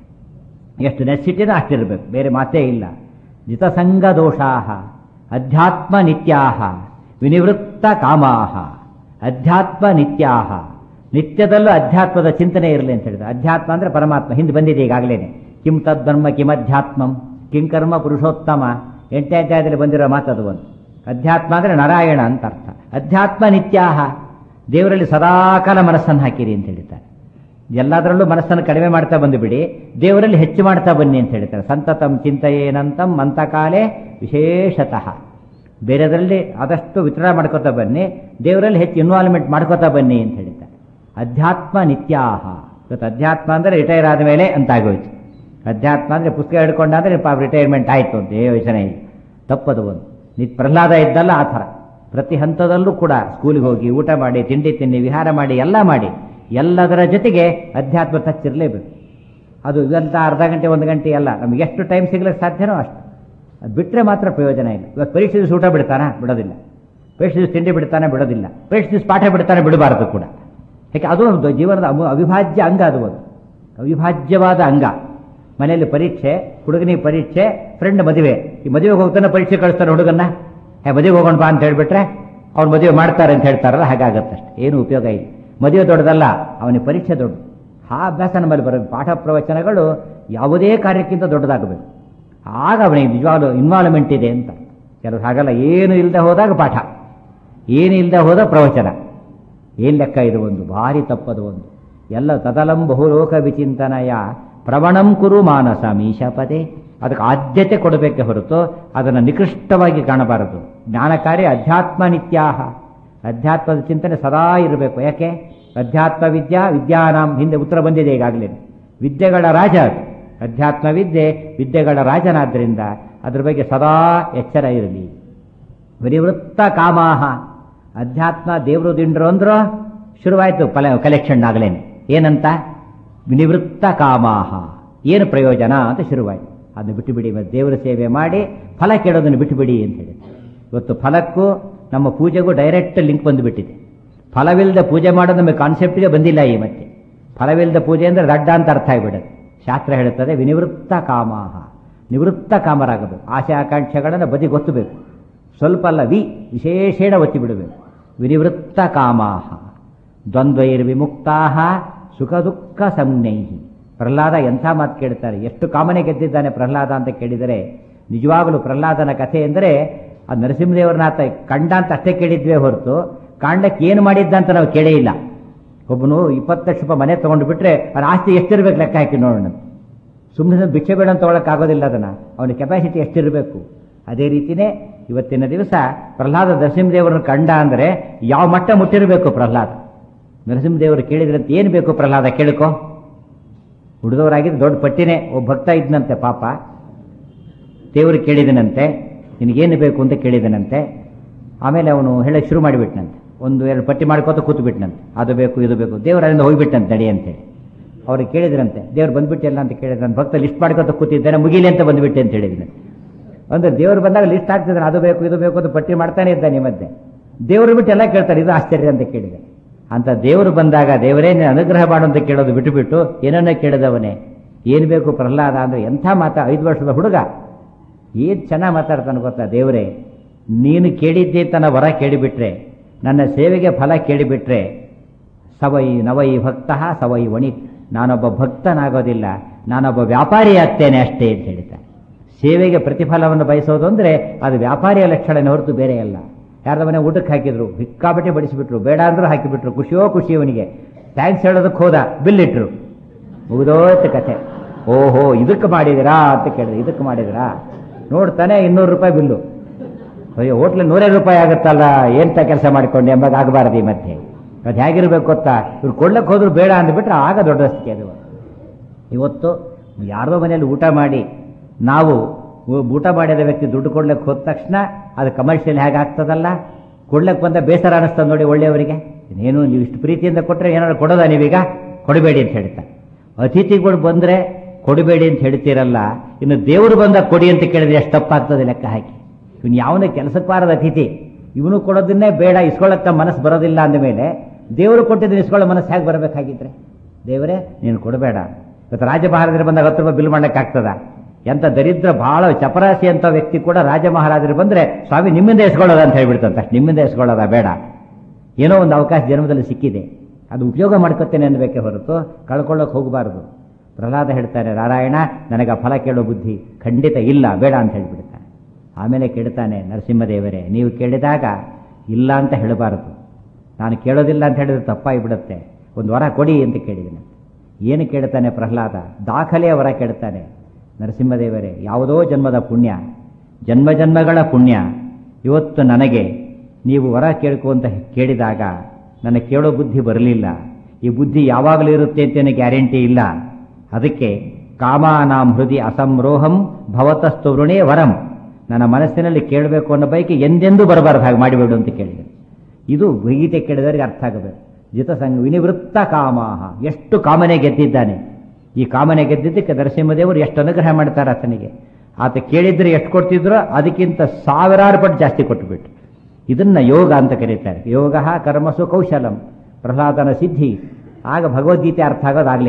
ಎಷ್ಟು ನೆಸಿಟಿನೋ ಅಷ್ಟಿರಬೇಕು ಬೇರೆ ಮಾತೇ ಇಲ್ಲ ಜಿತಸಂಗ ದೋಷಾಹ ಅಧ್ಯಾತ್ಮ ನಿತ್ಯಾಹ ವಿನಿವೃತ್ತ ಕಾಮಾಹ ಅಧ್ಯಾತ್ಮ ನಿತ್ಯಾಹ ನಿತ್ಯದಲ್ಲೂ ಅಧ್ಯಾತ್ಮದ ಚಿಂತನೆ ಇರಲಿ ಅಂತ ಹೇಳಿದ್ರೆ ಅಧ್ಯಾತ್ಮ ಅಂದ್ರೆ ಪರಮಾತ್ಮ ಹಿಂದೆ ಬಂದಿದೆ ಈಗಾಗಲೇನೆ ಕಿಂ ತದ್ಧರ್ಮ ಕಿಮಧ್ಯಾತ್ಮಂ ಕಿಂಕರ್ಮ ಪುರುಷೋತ್ತಮ ಎಂಟನೇ ಅಧ್ಯಾಯದಲ್ಲಿ ಬಂದಿರೋ ಮಾತದು ಒಂದು ಅಧ್ಯಾತ್ಮ ಅಂದ್ರೆ ನಾರಾಯಣ ಅಂತ ಅರ್ಥ ಅಧ್ಯಾತ್ಮ ನಿತ್ಯಾಹ ದೇವರಲ್ಲಿ ಸದಾಕಾಲ ಮನಸ್ಸನ್ನು ಹಾಕಿರಿ ಅಂತ ಹೇಳ್ತಾರೆ ಎಲ್ಲದರಲ್ಲೂ ಮನಸ್ಸನ್ನು ಕಡಿಮೆ ಮಾಡ್ತಾ ಬಂದುಬಿಡಿ ದೇವರಲ್ಲಿ ಹೆಚ್ಚು ಮಾಡ್ತಾ ಬನ್ನಿ ಅಂತ ಹೇಳ್ತಾರೆ ಸಂತತಂ ಚಿಂತೆಯೇನಂತಂ ಮಂತಕಾಲೇ ವಿಶೇಷತಃ ಬೇರೆದರಲ್ಲಿ ಆದಷ್ಟು ವಿತರಣೆ ಮಾಡ್ಕೋತಾ ಬನ್ನಿ ದೇವರಲ್ಲಿ ಹೆಚ್ಚು ಇನ್ವಾಲ್ವ್ಮೆಂಟ್ ಮಾಡ್ಕೋತಾ ಬನ್ನಿ ಅಂತ ಹೇಳ್ತಾರೆ ಅಧ್ಯಾತ್ಮ ನಿತ್ಯಾಹ ಇವತ್ತು ಅಧ್ಯಾತ್ಮ ಅಂದರೆ ರಿಟೈರ್ ಆದಮೇಲೆ ಅಂತ ಆಗೋಯ್ತು ಅಧ್ಯಾತ್ಮ ಅಂದರೆ ಪುಸ್ತಕ ಹಿಡ್ಕೊಂಡ ಅಂದರೆ ಪಾಪ ರಿಟೈರ್ಮೆಂಟ್ ಆಯಿತು ಅಂತ ಏ ಯೋಚನೆ ಇಲ್ಲ ತಪ್ಪದು ಒಂದು ನಿತ್ ಪ್ರಹ್ಲಾದ ಇದ್ದಲ್ಲ ಆ ಥರ ಪ್ರತಿ ಹಂತದಲ್ಲೂ ಕೂಡ ಸ್ಕೂಲಿಗೆ ಹೋಗಿ ಊಟ ಮಾಡಿ ತಿಂಡಿ ತಿನ್ನಿ ವಿಹಾರ ಮಾಡಿ ಎಲ್ಲ ಮಾಡಿ ಎಲ್ಲದರ ಜೊತೆಗೆ ಅಧ್ಯಾತ್ಮ ಟಚ್ ಇರಲೇಬೇಕು ಅದು ಇದಂತ ಅರ್ಧ ಗಂಟೆ ಒಂದು ಗಂಟೆ ಅಲ್ಲ ನಮ್ಗೆ ಎಷ್ಟು ಟೈಮ್ ಸಿಗ್ಲಿಕ್ಕೆ ಸಾಧ್ಯನೋ ಅಷ್ಟು ಅದು ಬಿಟ್ಟರೆ ಮಾತ್ರ ಪ್ರಯೋಜನ ಇಲ್ಲ ಇವತ್ತು ಪರೀಕ್ಷೆ ದಿವಸ ಊಟ ಬಿಡ್ತಾನಾ ಬಿಡೋದಿಲ್ಲ ಪರೀಕ್ಷೆ ದಿವಸ ತಿಂಡಿ ಬಿಡ್ತಾನೆ ಬಿಡೋದಿಲ್ಲ ಪರೀಕ್ಷೆ ದಿವಸ ಪಾಠ ಬಿಡ್ತಾನೆ ಬಿಡಬಾರದು ಕೂಡ ಯಾಕೆ ಅದು ಒಂದು ಜೀವನದ ಅಮು- ಅವಿಭಾಜ್ಯ ಅಂಗ ಅದು ಒಂದು ಅವಿಭಾಜ್ಯವಾದ ಅಂಗ ಮನೆಯಲ್ಲಿ ಪರೀಕ್ಷೆ ಹುಡುಗನಿಗೆ ಪರೀಕ್ಷೆ ಫ್ರೆಂಡ್ ಮದುವೆ ಈ ಮದುವೆಗೆ ಹೋಗ್ತಾನೆ ಪರೀಕ್ಷೆ ಕಳಿಸ್ತಾರೆ ಹುಡುಗನ್ನ ಹೇ ಮದುವೆಗೆ ಹೋಗೋಣ ಬಾ ಅಂತ ಹೇಳ್ಬಿಟ್ರೆ ಅವ್ನು ಮದುವೆ ಮಾಡ್ತಾರೆ ಅಂತ ಹೇಳ್ತಾರಲ್ಲ ಹಾಗಾಗತ್ತಷ್ಟೆ ಏನು ಉಪಯೋಗ ಇಲ್ಲ ಮದುವೆ ದೊಡ್ಡದಲ್ಲ ಅವನಿಗೆ ಪರೀಕ್ಷೆ ದೊಡ್ಡ ಆ ಅಭ್ಯಾಸ ನಮ್ಮಲ್ಲಿ ಬರೋದು ಪಾಠ ಪ್ರವಚನಗಳು ಯಾವುದೇ ಕಾರ್ಯಕ್ಕಿಂತ ದೊಡ್ಡದಾಗಬೇಕು ಆಗ ಅವನಿಗೆ ನಿಜವಾಗ್ಲೂ ಇನ್ವಾಲ್ವ್ಮೆಂಟ್ ಇದೆ ಅಂತ ಕೆಲವರು ಹಾಗಲ್ಲ ಏನು ಇಲ್ಲದೆ ಹೋದಾಗ ಪಾಠ ಏನು ಇಲ್ಲದೆ ಹೋದ ಪ್ರವಚನ ಏನ್ ಲೆಕ್ಕ ಇದು ಒಂದು ಭಾರಿ ತಪ್ಪದು ಒಂದು ಎಲ್ಲ ತದಲಂ ಬಹುಲೋಕ ವಿಚಿಂತನಯ ಪ್ರವಣಂ ಕುರು ಮಾನಸ ಮೀಶಪದೆ ಅದಕ್ಕೆ ಆದ್ಯತೆ ಕೊಡಬೇಕೆ ಹೊರತು ಅದನ್ನು ನಿಕೃಷ್ಟವಾಗಿ ಕಾಣಬಾರದು ಜ್ಞಾನಕಾರ್ಯ ಅಧ್ಯಾತ್ಮ ನಿತ್ಯಾಹ ಅಧ್ಯಾತ್ಮದ ಚಿಂತನೆ ಸದಾ ಇರಬೇಕು ಯಾಕೆ ಅಧ್ಯಾತ್ಮ ವಿದ್ಯಾ ವಿದ್ಯಾನಾಂ ಹಿಂದೆ ಉತ್ತರ ಬಂದಿದೆ ಈಗಾಗಲೇ ವಿದ್ಯೆಗಳ ರಾಜ ಅದು ಅಧ್ಯಾತ್ಮ ವಿದ್ಯೆ ವಿದ್ಯೆಗಳ ರಾಜನಾದ್ದರಿಂದ ಅದ್ರ ಬಗ್ಗೆ ಸದಾ ಎಚ್ಚರ ಇರಲಿ ವಿನಿವೃತ್ತ ಕಾಮಾಹ ಅಧ್ಯಾತ್ಮ ದೇವರು ದಿಂಡ್ರು ಅಂದ್ರು ಶುರುವಾಯಿತು ಫಲ ಕಲೆಕ್ಷನ್ ಆಗಲೇನೆ ಏನಂತ ವಿನಿವೃತ್ತ ಕಾಮಾಹ ಏನು ಪ್ರಯೋಜನ ಅಂತ ಶುರುವಾಯಿತು ಅದನ್ನು ಬಿಟ್ಟುಬಿಡಿ ಮತ್ತೆ ದೇವರ ಸೇವೆ ಮಾಡಿ ಫಲ ಕೇಳೋದನ್ನು ಬಿಟ್ಟುಬಿಡಿ ಅಂತ ಹೇಳಿ ಇವತ್ತು ಫಲಕ್ಕೂ ನಮ್ಮ ಪೂಜೆಗೂ ಡೈರೆಕ್ಟ್ ಲಿಂಕ್ ಬಂದುಬಿಟ್ಟಿದೆ ಫಲವಿಲ್ಲದೆ ಪೂಜೆ ಮಾಡೋದು ನಮಗೆ ಕಾನ್ಸೆಪ್ಟ್ಗೆ ಬಂದಿಲ್ಲ ಈ ಮತ್ತೆ ಫಲವಿಲ್ಲದ ಪೂಜೆ ಅಂದರೆ ದಡ್ಡ ಅಂತ ಅರ್ಥ ಆಗಿಬಿಡುತ್ತೆ ಶಾಸ್ತ್ರ ಹೇಳುತ್ತದೆ ವಿನಿವೃತ್ತ ಕಾಮಾಹ ನಿವೃತ್ತ ಕಾಮರಾಗಬೇಕು ಆಶೆ ಆಕಾಂಕ್ಷೆಗಳನ್ನು ಬದಿಗೊತ್ತಬೇಕು ಸ್ವಲ್ಪ ಅಲ್ಲ ವಿ ವಿಶೇಷೇಣ ಒತ್ತಿ ಬಿಡಬೇಕು ವಿನಿವೃತ್ತ ಕಾಮಾಹ ದ್ವಂದ್ವೈರ್ವಿಮುಕ್ತಾ ಸುಖ ದುಃಖ ಸಂಜ್ಞೈಹಿ ಪ್ರಹ್ಲಾದ ಎಂಥ ಮಾತು ಕೇಳ್ತಾರೆ ಎಷ್ಟು ಕಾಮನೆ ಗೆದ್ದಿದ್ದಾನೆ ಪ್ರಹ್ಲಾದ ಅಂತ ಕೇಳಿದರೆ ನಿಜವಾಗಲೂ ಪ್ರಹ್ಲಾದನ ಕಥೆ ಎಂದರೆ ಆ ನರಸಿಂಹದೇವರನಾಥ ಕಂಡ ಅಂತ ಅಷ್ಟೇ ಕೇಳಿದ್ವೇ ಹೊರತು ಕಾಂಡಕ್ಕೆ ಏನು ಮಾಡಿದ್ದ ಅಂತ ನಾವು ಕೇಳೇ ಇಲ್ಲ ಒಬ್ಬನು ಇಪ್ಪತ್ತು ಲಕ್ಷ ರೂಪಾಯಿ ಮನೆ ತೊಗೊಂಡು ಬಿಟ್ರೆ ಅವನ ಆಸ್ತಿ ಎಷ್ಟಿರ್ಬೇಕು ಲೆಕ್ಕ ಹಾಕಿ ನೋಡೋಣ ಸುಮ್ಮನೆ ಭಿಕ್ಷೆ ಬೇಡ ಅಂತ ತೊಗೊಳಕ್ಕಾಗೋದಿಲ್ಲ ಅದನ್ನು ಅವನ ಕೆಪಾಸಿಟಿ ಎಷ್ಟಿರಬೇಕು ಅದೇ ರೀತಿನೇ ಇವತ್ತಿನ ದಿವಸ ಪ್ರಹ್ಲಾದ ನರಸಿಂಹದೇವರನ್ನು ಕಂಡ ಅಂದರೆ ಯಾವ ಮಟ್ಟ ಮುಟ್ಟಿರಬೇಕು ಪ್ರಹ್ಲಾದ ನರಸಿಂಹದೇವರು ಕೇಳಿದ್ರಂತೆ ಏನು ಬೇಕು ಪ್ರಹ್ಲಾದ ಕೇಳ್ಕೊ ಹುಡುಗವರಾಗಿದ್ದು ದೊಡ್ಡ ಪಟ್ಟಿನೇ ಒಬ್ಬ ಭಕ್ತ ಇದ್ನಂತೆ ಪಾಪ ದೇವರು ಕೇಳಿದನಂತೆ ನಿನಗೇನು ಬೇಕು ಅಂತ ಕೇಳಿದನಂತೆ ಆಮೇಲೆ ಅವನು ಹೇಳಕ್ಕೆ ಶುರು ಮಾಡಿಬಿಟ್ನಂತೆ ಒಂದು ಎರಡು ಪಟ್ಟಿ ಮಾಡ್ಕೋತ ಕೂತು ಬಿಟ್ನಂತೆ ಅದು ಬೇಕು ಇದು ಬೇಕು ದೇವರು ಅಲ್ಲಿಂದ ಹೋಗ್ಬಿಟ್ಟಂತೆ ನಡಿ ಅಂತೇಳಿ ಅವ್ರಿಗೆ ಕೇಳಿದ್ರಂತೆ ದೇವ್ರು ಬಂದ್ಬಿಟ್ಟಿಲ್ಲ ಅಂತ ಕೇಳಿದ್ರೆ ಭಕ್ತ ಲಿಸ್ಟ್ ಮಾಡ್ಕೊತ ಕೂತಿದ್ದಾನೆ ಮುಗಿಲಿ ಅಂತ ಬಂದ್ಬಿಟ್ಟೆ ಅಂತ ಹೇಳಿದ್ದೀನಿ ಅಂದ್ರೆ ದೇವರು ಬಂದಾಗ ಲಿಸ್ಟ್ ಆಗ್ತಿದ್ದಾನೆ ಅದು ಬೇಕು ಇದು ಬೇಕು ಅಂತ ಪಟ್ಟಿ ಮಾಡ್ತಾನೆ ಇದ್ದಾನೆ ಈ ಮಧ್ಯೆ ದೇವರು ಬಿಟ್ಟು ಎಲ್ಲ ಕೇಳ್ತಾರೆ ಇದು ಆಶ್ಚರ್ಯ ಅಂತ ಕೇಳಿದೆ ಅಂತ ದೇವರು ಬಂದಾಗ ದೇವರೇ ನೀನು ಅನುಗ್ರಹ ಮಾಡು ಅಂತ ಕೇಳೋದು ಬಿಟ್ಟು ಬಿಟ್ಟು ಏನನ್ನ ಕೇಳಿದವನೇ ಏನು ಬೇಕು ಪ್ರಹ್ಲಾದ ಅಂದ್ರೆ ಎಂಥ ಮಾತಾ ಐದು ವರ್ಷದ ಹುಡುಗ ಏನು ಚೆನ್ನಾಗಿ ಮಾತಾಡ್ತಾನೆ ಗೊತ್ತಾ ದೇವರೇ ನೀನು ಕೇಳಿದ್ದೇ ತನ್ನ ವರ ಕೇಳಿಬಿಟ್ರೆ ನನ್ನ ಸೇವೆಗೆ ಫಲ ಕೇಳಿಬಿಟ್ರೆ ಸವೈ ನವೈ ಭಕ್ತ ಸವೈ ವಣಿ ನಾನೊಬ್ಬ ಭಕ್ತನಾಗೋದಿಲ್ಲ ನಾನೊಬ್ಬ ವ್ಯಾಪಾರಿ ಆಗ್ತೇನೆ ಅಷ್ಟೇ ಅಂತ ಹೇಳ್ತಾರೆ ಸೇವೆಗೆ ಪ್ರತಿಫಲವನ್ನು ಬಯಸೋದು ಅಂದರೆ ಅದು ವ್ಯಾಪಾರಿಯ ಲಕ್ಷಣನೇ ಹೊರತು ಬೇರೆ ಅಲ್ಲ ಯಾರದ ಮನೆ ಊಟಕ್ಕೆ ಹಾಕಿದ್ರು ಬಿಕ್ಕಾಬಟ್ಟೆ ಬಡಿಸಿಬಿಟ್ರು ಬೇಡ ಅಂದ್ರೂ ಹಾಕಿಬಿಟ್ರು ಖುಷಿಯೋ ಖುಷಿ ಅವನಿಗೆ ಥ್ಯಾಂಕ್ಸ್ ಹೇಳೋದಕ್ಕೆ ಹೋದ ಬಿಲ್ ಇಟ್ರು ಮುಗಿದೋಯ್ತು ಕಥೆ ಓಹೋ ಇದಕ್ಕೆ ಮಾಡಿದಿರಾ ಅಂತ ಕೇಳಿದ್ರೆ ಇದಕ್ಕೆ ಮಾಡಿದಿರಾ ನೋಡ್ತಾನೆ ಇನ್ನೂರು ರೂಪಾಯಿ ಬಿಲ್ಲು ಅಯ್ಯೋ ಹೋಟ್ಲ್ ನೂರೇ ರೂಪಾಯಿ ಆಗುತ್ತಲ್ಲ ಎಂತ ಕೆಲಸ ಮಾಡಿಕೊಂಡೆ ಎಂಬಾಗ ಆಗಬಾರದು ಈ ಮಧ್ಯೆ ಅದು ಹೇಗಿರ್ಬೇಕು ಗೊತ್ತಾ ಇವ್ರು ಕೊಡ್ಲಕ್ಕೆ ಹೋದ್ರು ಬೇಡ ಅಂದ್ಬಿಟ್ರೆ ಆಗ ದೊಡ್ಡದಸ್ತಿಕೆ ಅದು ಇವತ್ತು ಯಾರದೋ ಮನೆಯಲ್ಲಿ ಊಟ ಮಾಡಿ ನಾವು ಊ- ಊಟ ಮಾಡಿದ ವ್ಯಕ್ತಿ ದುಡ್ಡು ಕೊಡ್ಲಿಕ್ಕೆ ಹೋದ ತಕ್ಷಣ ಅದು ಕಮರ್ಷಿಯಲ್ ಹೇಗೆ ಆಗ್ತದಲ್ಲ ಕೊಡ್ಲಿಕ್ಕೆ ಬಂದ ಬೇಸರ ಅನಿಸ್ತದೆ ನೋಡಿ ಒಳ್ಳೆಯವರಿಗೆ ಏನು ನೀವು ಇಷ್ಟು ಪ್ರೀತಿಯಿಂದ ಕೊಟ್ಟರೆ ಏನಾದ್ರು ಕೊಡೋದ ನೀವೀಗ ಕೊಡಬೇಡಿ ಅಂತ ಹೇಳ್ತಾರೆ ಅತಿಥಿಗಳು ಬಂದರೆ ಕೊಡಬೇಡಿ ಅಂತ ಹೇಳ್ತೀರಲ್ಲ ಇನ್ನು ದೇವರು ಬಂದ ಕೊಡಿ ಅಂತ ಕೇಳಿದ್ರೆ ಎಷ್ಟು ತಪ್ಪಾಗ್ತದೆ ಲೆಕ್ಕ ಹಾಕಿ ಇವನು ಯಾವನೇ ಕೆಲಸಕ್ಕೆ ಬಾರದ ಅತಿಥಿ ಇವನು ಕೊಡೋದನ್ನೇ ಬೇಡ ಇಸ್ಕೊಳ್ಳೋಕ್ಕೆ ಮನಸ್ಸು ಬರೋದಿಲ್ಲ ಅಂದಮೇಲೆ ದೇವರು ಕೊಟ್ಟಿದ್ದು ಇಸ್ಕೊಳ್ಳೋ ಮನಸ್ಸು ಹೇಗೆ ಬರಬೇಕಾಗಿದ್ರೆ ದೇವರೇ ನೀನು ಕೊಡಬೇಡ ಇವತ್ತು ರಾಜಮಹಾರಾಜರು ಬಂದಾಗ ಹತ್ತು ರೂಪಾಯಿ ಬಿಲ್ ಮಾಡ್ಲಿಕ್ಕಾಗ್ತದ ಎಂತ ದರಿದ್ರ ಬಹಳ ಚಪರಾಸಿ ಅಂತ ವ್ಯಕ್ತಿ ಕೂಡ ರಾಜ ಮಹಾರಾಜರು ಬಂದ್ರೆ ಸ್ವಾಮಿ ನಿಮ್ಮಿಂದ ಎಸ್ಕೊಳ್ಳೋದ ಅಂತ ಹೇಳ್ಬಿಡ್ತಂತ ನಿಮ್ಮಿಂದ ಎಸ್ಕೊಳ್ಳೋದ ಬೇಡ ಏನೋ ಒಂದು ಅವಕಾಶ ಜನ್ಮದಲ್ಲಿ ಸಿಕ್ಕಿದೆ ಅದು ಉಪಯೋಗ ಮಾಡ್ಕೊತೇನೆ ಅನ್ಬೇಕೆ ಹೊರತು ಕಳ್ಕೊಳ್ಳೋಕೆ ಹೋಗಬಾರದು ಪ್ರಹ್ಲಾದ ಹೇಳ್ತಾರೆ ನಾರಾಯಣ ನನಗೆ ಆ ಫಲ ಕೇಳೋ ಬುದ್ಧಿ ಖಂಡಿತ ಇಲ್ಲ ಬೇಡ ಅಂತ ಹೇಳ್ಬಿಡ್ತಾನೆ ಆಮೇಲೆ ಕೇಳ್ತಾನೆ ನರಸಿಂಹದೇವರೇ ನೀವು ಕೇಳಿದಾಗ ಇಲ್ಲ ಅಂತ ಹೇಳಬಾರದು ನಾನು ಕೇಳೋದಿಲ್ಲ ಅಂತ ಹೇಳಿದ್ರೆ ತಪ್ಪಾಗಿಬಿಡುತ್ತೆ ಒಂದು ವರ ಕೊಡಿ ಅಂತ ಕೇಳಿದನು ಏನು ಕೇಳ್ತಾನೆ ಪ್ರಹ್ಲಾದ ದಾಖಲೆಯ ವರ ಕೇಳ್ತಾನೆ ನರಸಿಂಹದೇವರೇ ಯಾವುದೋ ಜನ್ಮದ ಪುಣ್ಯ ಜನ್ಮ ಜನ್ಮಗಳ ಪುಣ್ಯ ಇವತ್ತು ನನಗೆ ನೀವು ವರ ಕೇಳ್ಕೊ ಅಂತ ಕೇಳಿದಾಗ ನನಗೆ ಕೇಳೋ ಬುದ್ಧಿ ಬರಲಿಲ್ಲ ಈ ಬುದ್ಧಿ ಯಾವಾಗಲೂ ಇರುತ್ತೆ ಅಂತೇನು ಗ್ಯಾರಂಟಿ ಇಲ್ಲ ಅದಕ್ಕೆ ಕಾಮಾನಾಂ ಹೃದಯ ಅಸಂರೋಹಂ ಭವತಸ್ತು ವೃಣೇ ವರಂ ನನ್ನ ಮನಸ್ಸಿನಲ್ಲಿ ಕೇಳಬೇಕು ಅನ್ನೋ ಬೈಕೆ ಎಂದೆಂದೂ ಬರಬಾರ್ದು ಹಾಗೆ ಮಾಡಿಬಿಡು ಅಂತ ಕೇಳಿದೆ ಇದು ಗೀತೆ ಕೇಳಿದವರಿಗೆ ಅರ್ಥ ಆಗಬೇಕು ಜಿತಸಂಗ ವಿನಿವೃತ್ತ ಕಾಮಾಹ ಎಷ್ಟು ಕಾಮನೆ ಗೆದ್ದಿದ್ದಾನೆ ಈ ಕಾಮನೆ ಗೆದ್ದಿದ್ದಕ್ಕೆ ನರಸಿಂಹದೇವರು ಎಷ್ಟು ಅನುಗ್ರಹ ಮಾಡ್ತಾರೆ ಆತನಿಗೆ ಆತ ಕೇಳಿದ್ರೆ ಎಷ್ಟು ಕೊಡ್ತಿದ್ರೋ ಅದಕ್ಕಿಂತ ಸಾವಿರಾರು ಪಟ್ಟು ಜಾಸ್ತಿ ಕೊಟ್ಟುಬಿಟ್ಟು ಇದನ್ನ ಯೋಗ ಅಂತ ಕರೀತಾರೆ ಯೋಗ ಕರ್ಮಸು ಕೌಶಲಂ ಪ್ರಹ್ಲಾದನ ಸಿದ್ಧಿ ಆಗ ಭಗವದ್ಗೀತೆ ಅರ್ಥ ಆಗೋದಾಗಲೇ